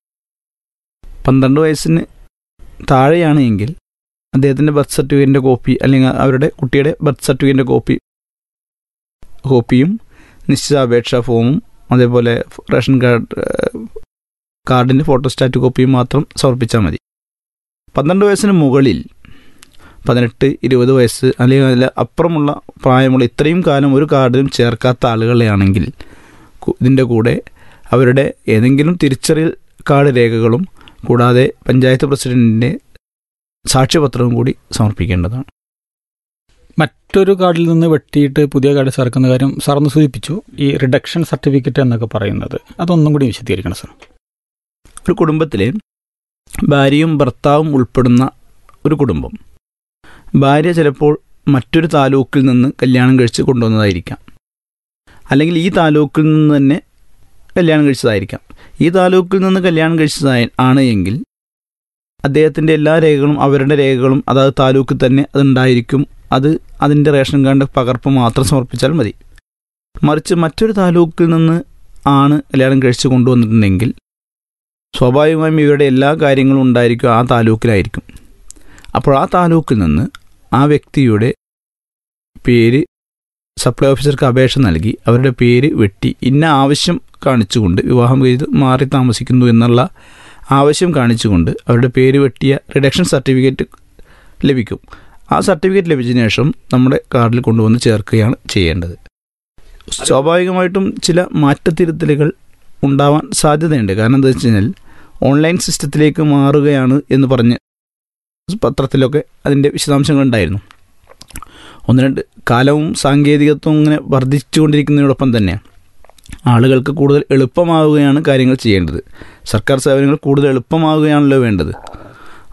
പന്ത്രണ്ട് വയസ്സിന് താഴെയാണ് എങ്കിൽ അദ്ദേഹത്തിൻ്റെ ബർത്ത് സർട്ടിഫിക്കറ്റിൻ്റെ കോപ്പി അല്ലെങ്കിൽ അവരുടെ കുട്ടിയുടെ ബർത്ത് സർട്ടിഫിക്കറ്റിൻ്റെ കോപ്പി കോപ്പിയും നിശ്ചിത അപേക്ഷാ ഫോമും അതേപോലെ റേഷൻ കാർഡ് ഏഹ്, കാർഡിൻ്റെ ഫോട്ടോസ്റ്റാറ്റ് കോപ്പിയും മാത്രം സമർപ്പിച്ചാൽ മതി പന്ത്രണ്ട് വയസ്സിന് മുകളിൽ പതിനെട്ട് ഇരുപത് വയസ്സ് അല്ലെങ്കിൽ അതിൽ അപ്പുറമുള്ള പ്രായമുള്ള ഇത്രയും കാലം ഒരു കാർഡിലും ചേർക്കാത്ത ആളുകളെയാണെങ്കിൽ കു- ഇതിൻ്റെ കൂടെ അവരുടെ ഏതെങ്കിലും തിരിച്ചറിയൽ കാർഡ് രേഖകളും കൂടാതെ പഞ്ചായത്ത് പ്രസിഡന്റിൻ്റെ സാക്ഷ്യപത്രവും കൂടി സമർപ്പിക്കേണ്ടതാണ് മറ്റൊരു കാർഡിൽ നിന്ന് വെട്ടിയിട്ട് പുതിയ കാർഡ് ചേർക്കുന്ന കാര്യം സാറൊന്ന് സൂചിപ്പിച്ചു ഈ റിഡക്ഷൻ സർട്ടിഫിക്കറ്റ് എന്നൊക്കെ പറയുന്നത് അതൊന്നും കൂടി വിശദീകരിക്കണം സാർ ഒരു കുടുംബത്തിലെ ഭാര്യയും ഭർത്താവും ഉൾപ്പെടുന്ന ഒരു കുടുംബം ഭാര്യ ചിലപ്പോൾ മറ്റൊരു താലൂക്കിൽ നിന്ന് കല്യാണം കഴിച്ച് കൊണ്ടുവന്നതായിരിക്കാം അല്ലെങ്കിൽ ഈ താലൂക്കിൽ നിന്ന് തന്നെ കല്യാണം കഴിച്ചതായിരിക്കാം ഈ താലൂക്കിൽ നിന്ന് കല്യാണം കഴിച്ചതായി ആണ് എങ്കിൽ അദ്ദേഹത്തിൻ്റെ എല്ലാ രേഖകളും അവരുടെ രേഖകളും അതായത് താലൂക്കിൽ തന്നെ അതുണ്ടായിരിക്കും അത് അതിൻ്റെ റേഷൻ കാർഡിൻ്റെ പകർപ്പ് മാത്രം സമർപ്പിച്ചാൽ മതി മറിച്ച് മറ്റൊരു താലൂക്കിൽ നിന്ന് ആണ് കല്യാണം കഴിച്ച് കൊണ്ടുവന്നിട്ടുണ്ടെങ്കിൽ സ്വാഭാവികമായും ഇവരുടെ എല്ലാ കാര്യങ്ങളും ഉണ്ടായിരിക്കും ആ താലൂക്കിലായിരിക്കും അപ്പോൾ ആ താലൂക്കിൽ നിന്ന് ആ വ്യക്തിയുടെ പേര് സപ്ലൈ ഓഫീസർക്ക് അപേക്ഷ നൽകി അവരുടെ പേര് വെട്ടി ഇന്ന ആവശ്യം കാണിച്ചുകൊണ്ട് വിവാഹം ചെയ്ത് മാറി താമസിക്കുന്നു എന്നുള്ള ആവശ്യം കാണിച്ചുകൊണ്ട് അവരുടെ പേര് വെട്ടിയ റിഡക്ഷൻ സർട്ടിഫിക്കറ്റ് ലഭിക്കും ആ സർട്ടിഫിക്കറ്റ് ലഭിച്ചതിന് ശേഷം നമ്മുടെ കാർഡിൽ കൊണ്ടുവന്ന് ചേർക്കുകയാണ് ചെയ്യേണ്ടത് സ്വാഭാവികമായിട്ടും ചില മാറ്റത്തിരുത്തലുകൾ ഉണ്ടാവാൻ സാധ്യതയുണ്ട് കാരണം എന്താ വെച്ച് കഴിഞ്ഞാൽ ഓൺലൈൻ സിസ്റ്റത്തിലേക്ക് മാറുകയാണ് എന്ന് പറഞ്ഞ് പത്രത്തിലൊക്കെ അതിൻ്റെ വിശദാംശങ്ങൾ ഉണ്ടായിരുന്നു ഒന്ന് രണ്ട് കാലവും സാങ്കേതികത്വവും ഇങ്ങനെ വർദ്ധിച്ചുകൊണ്ടിരിക്കുന്നതിനോടൊപ്പം തന്നെ ആളുകൾക്ക് കൂടുതൽ എളുപ്പമാവുകയാണ് കാര്യങ്ങൾ ചെയ്യേണ്ടത് സർക്കാർ സേവനങ്ങൾ കൂടുതൽ എളുപ്പമാവുകയാണല്ലോ വേണ്ടത്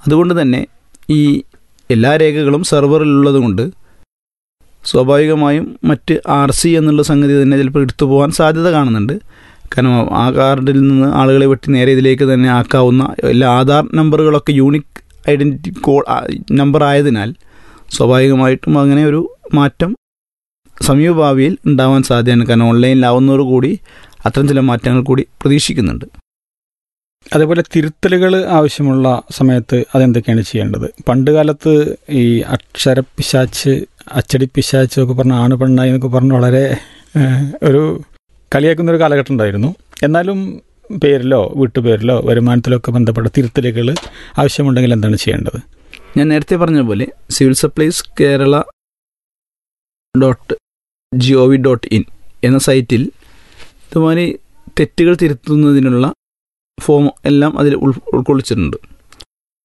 അതുകൊണ്ട് തന്നെ ഈ എല്ലാ രേഖകളും സെർവറിലുള്ളത് കൊണ്ട് സ്വാഭാവികമായും മറ്റ് ആർ സി എന്നുള്ള സംഗതി തന്നെ ചിലപ്പോൾ എടുത്തു പോകാൻ സാധ്യത കാണുന്നുണ്ട് കാരണം ആ കാർഡിൽ നിന്ന് ആളുകളെ വെട്ടി നേരെ ഇതിലേക്ക് തന്നെ ആക്കാവുന്ന എല്ലാ ആധാർ നമ്പറുകളൊക്കെ യൂണിക് ഐഡൻറ്റിറ്റി കോ നമ്പർ ആയതിനാൽ സ്വാഭാവികമായിട്ടും അങ്ങനെ ഒരു മാറ്റം സമീപഭാവിയിൽ ഉണ്ടാവാൻ സാധ്യതയാണ് കാരണം ഓൺലൈനിലാവുന്നതോടുകൂടി അത്തരം ചില മാറ്റങ്ങൾ കൂടി പ്രതീക്ഷിക്കുന്നുണ്ട് അതേപോലെ തിരുത്തലുകൾ ആവശ്യമുള്ള സമയത്ത് അതെന്തൊക്കെയാണ് ചെയ്യേണ്ടത് പണ്ട് കാലത്ത് ഈ അക്ഷര പിശാച്ച് അച്ചടി പിശാച്ച് ഒക്കെ പറഞ്ഞ ആണ് പെണ്ണായി എന്നൊക്കെ പറഞ്ഞ് വളരെ ഏഹ്, ഒരു കളിയാക്കുന്ന ഒരു കാലഘട്ടം ഉണ്ടായിരുന്നു എന്നാലും പേരിലോ വീട്ടുപേരിലോ വരുമാനത്തിലോ ഒക്കെ ബന്ധപ്പെട്ട തിരുത്തലുകൾ ആവശ്യമുണ്ടെങ്കിൽ എന്താണ് ചെയ്യേണ്ടത് ഞാൻ നേരത്തെ പറഞ്ഞ പോലെ civil supplies Kerala dot G O V dot in എന്ന സൈറ്റിൽ ഇതുമാതിരി തെറ്റുകൾ തിരുത്തുന്നതിനുള്ള ഫോം എല്ലാം അതിൽ ഉൾ ഉൾക്കൊള്ളിച്ചിട്ടുണ്ട്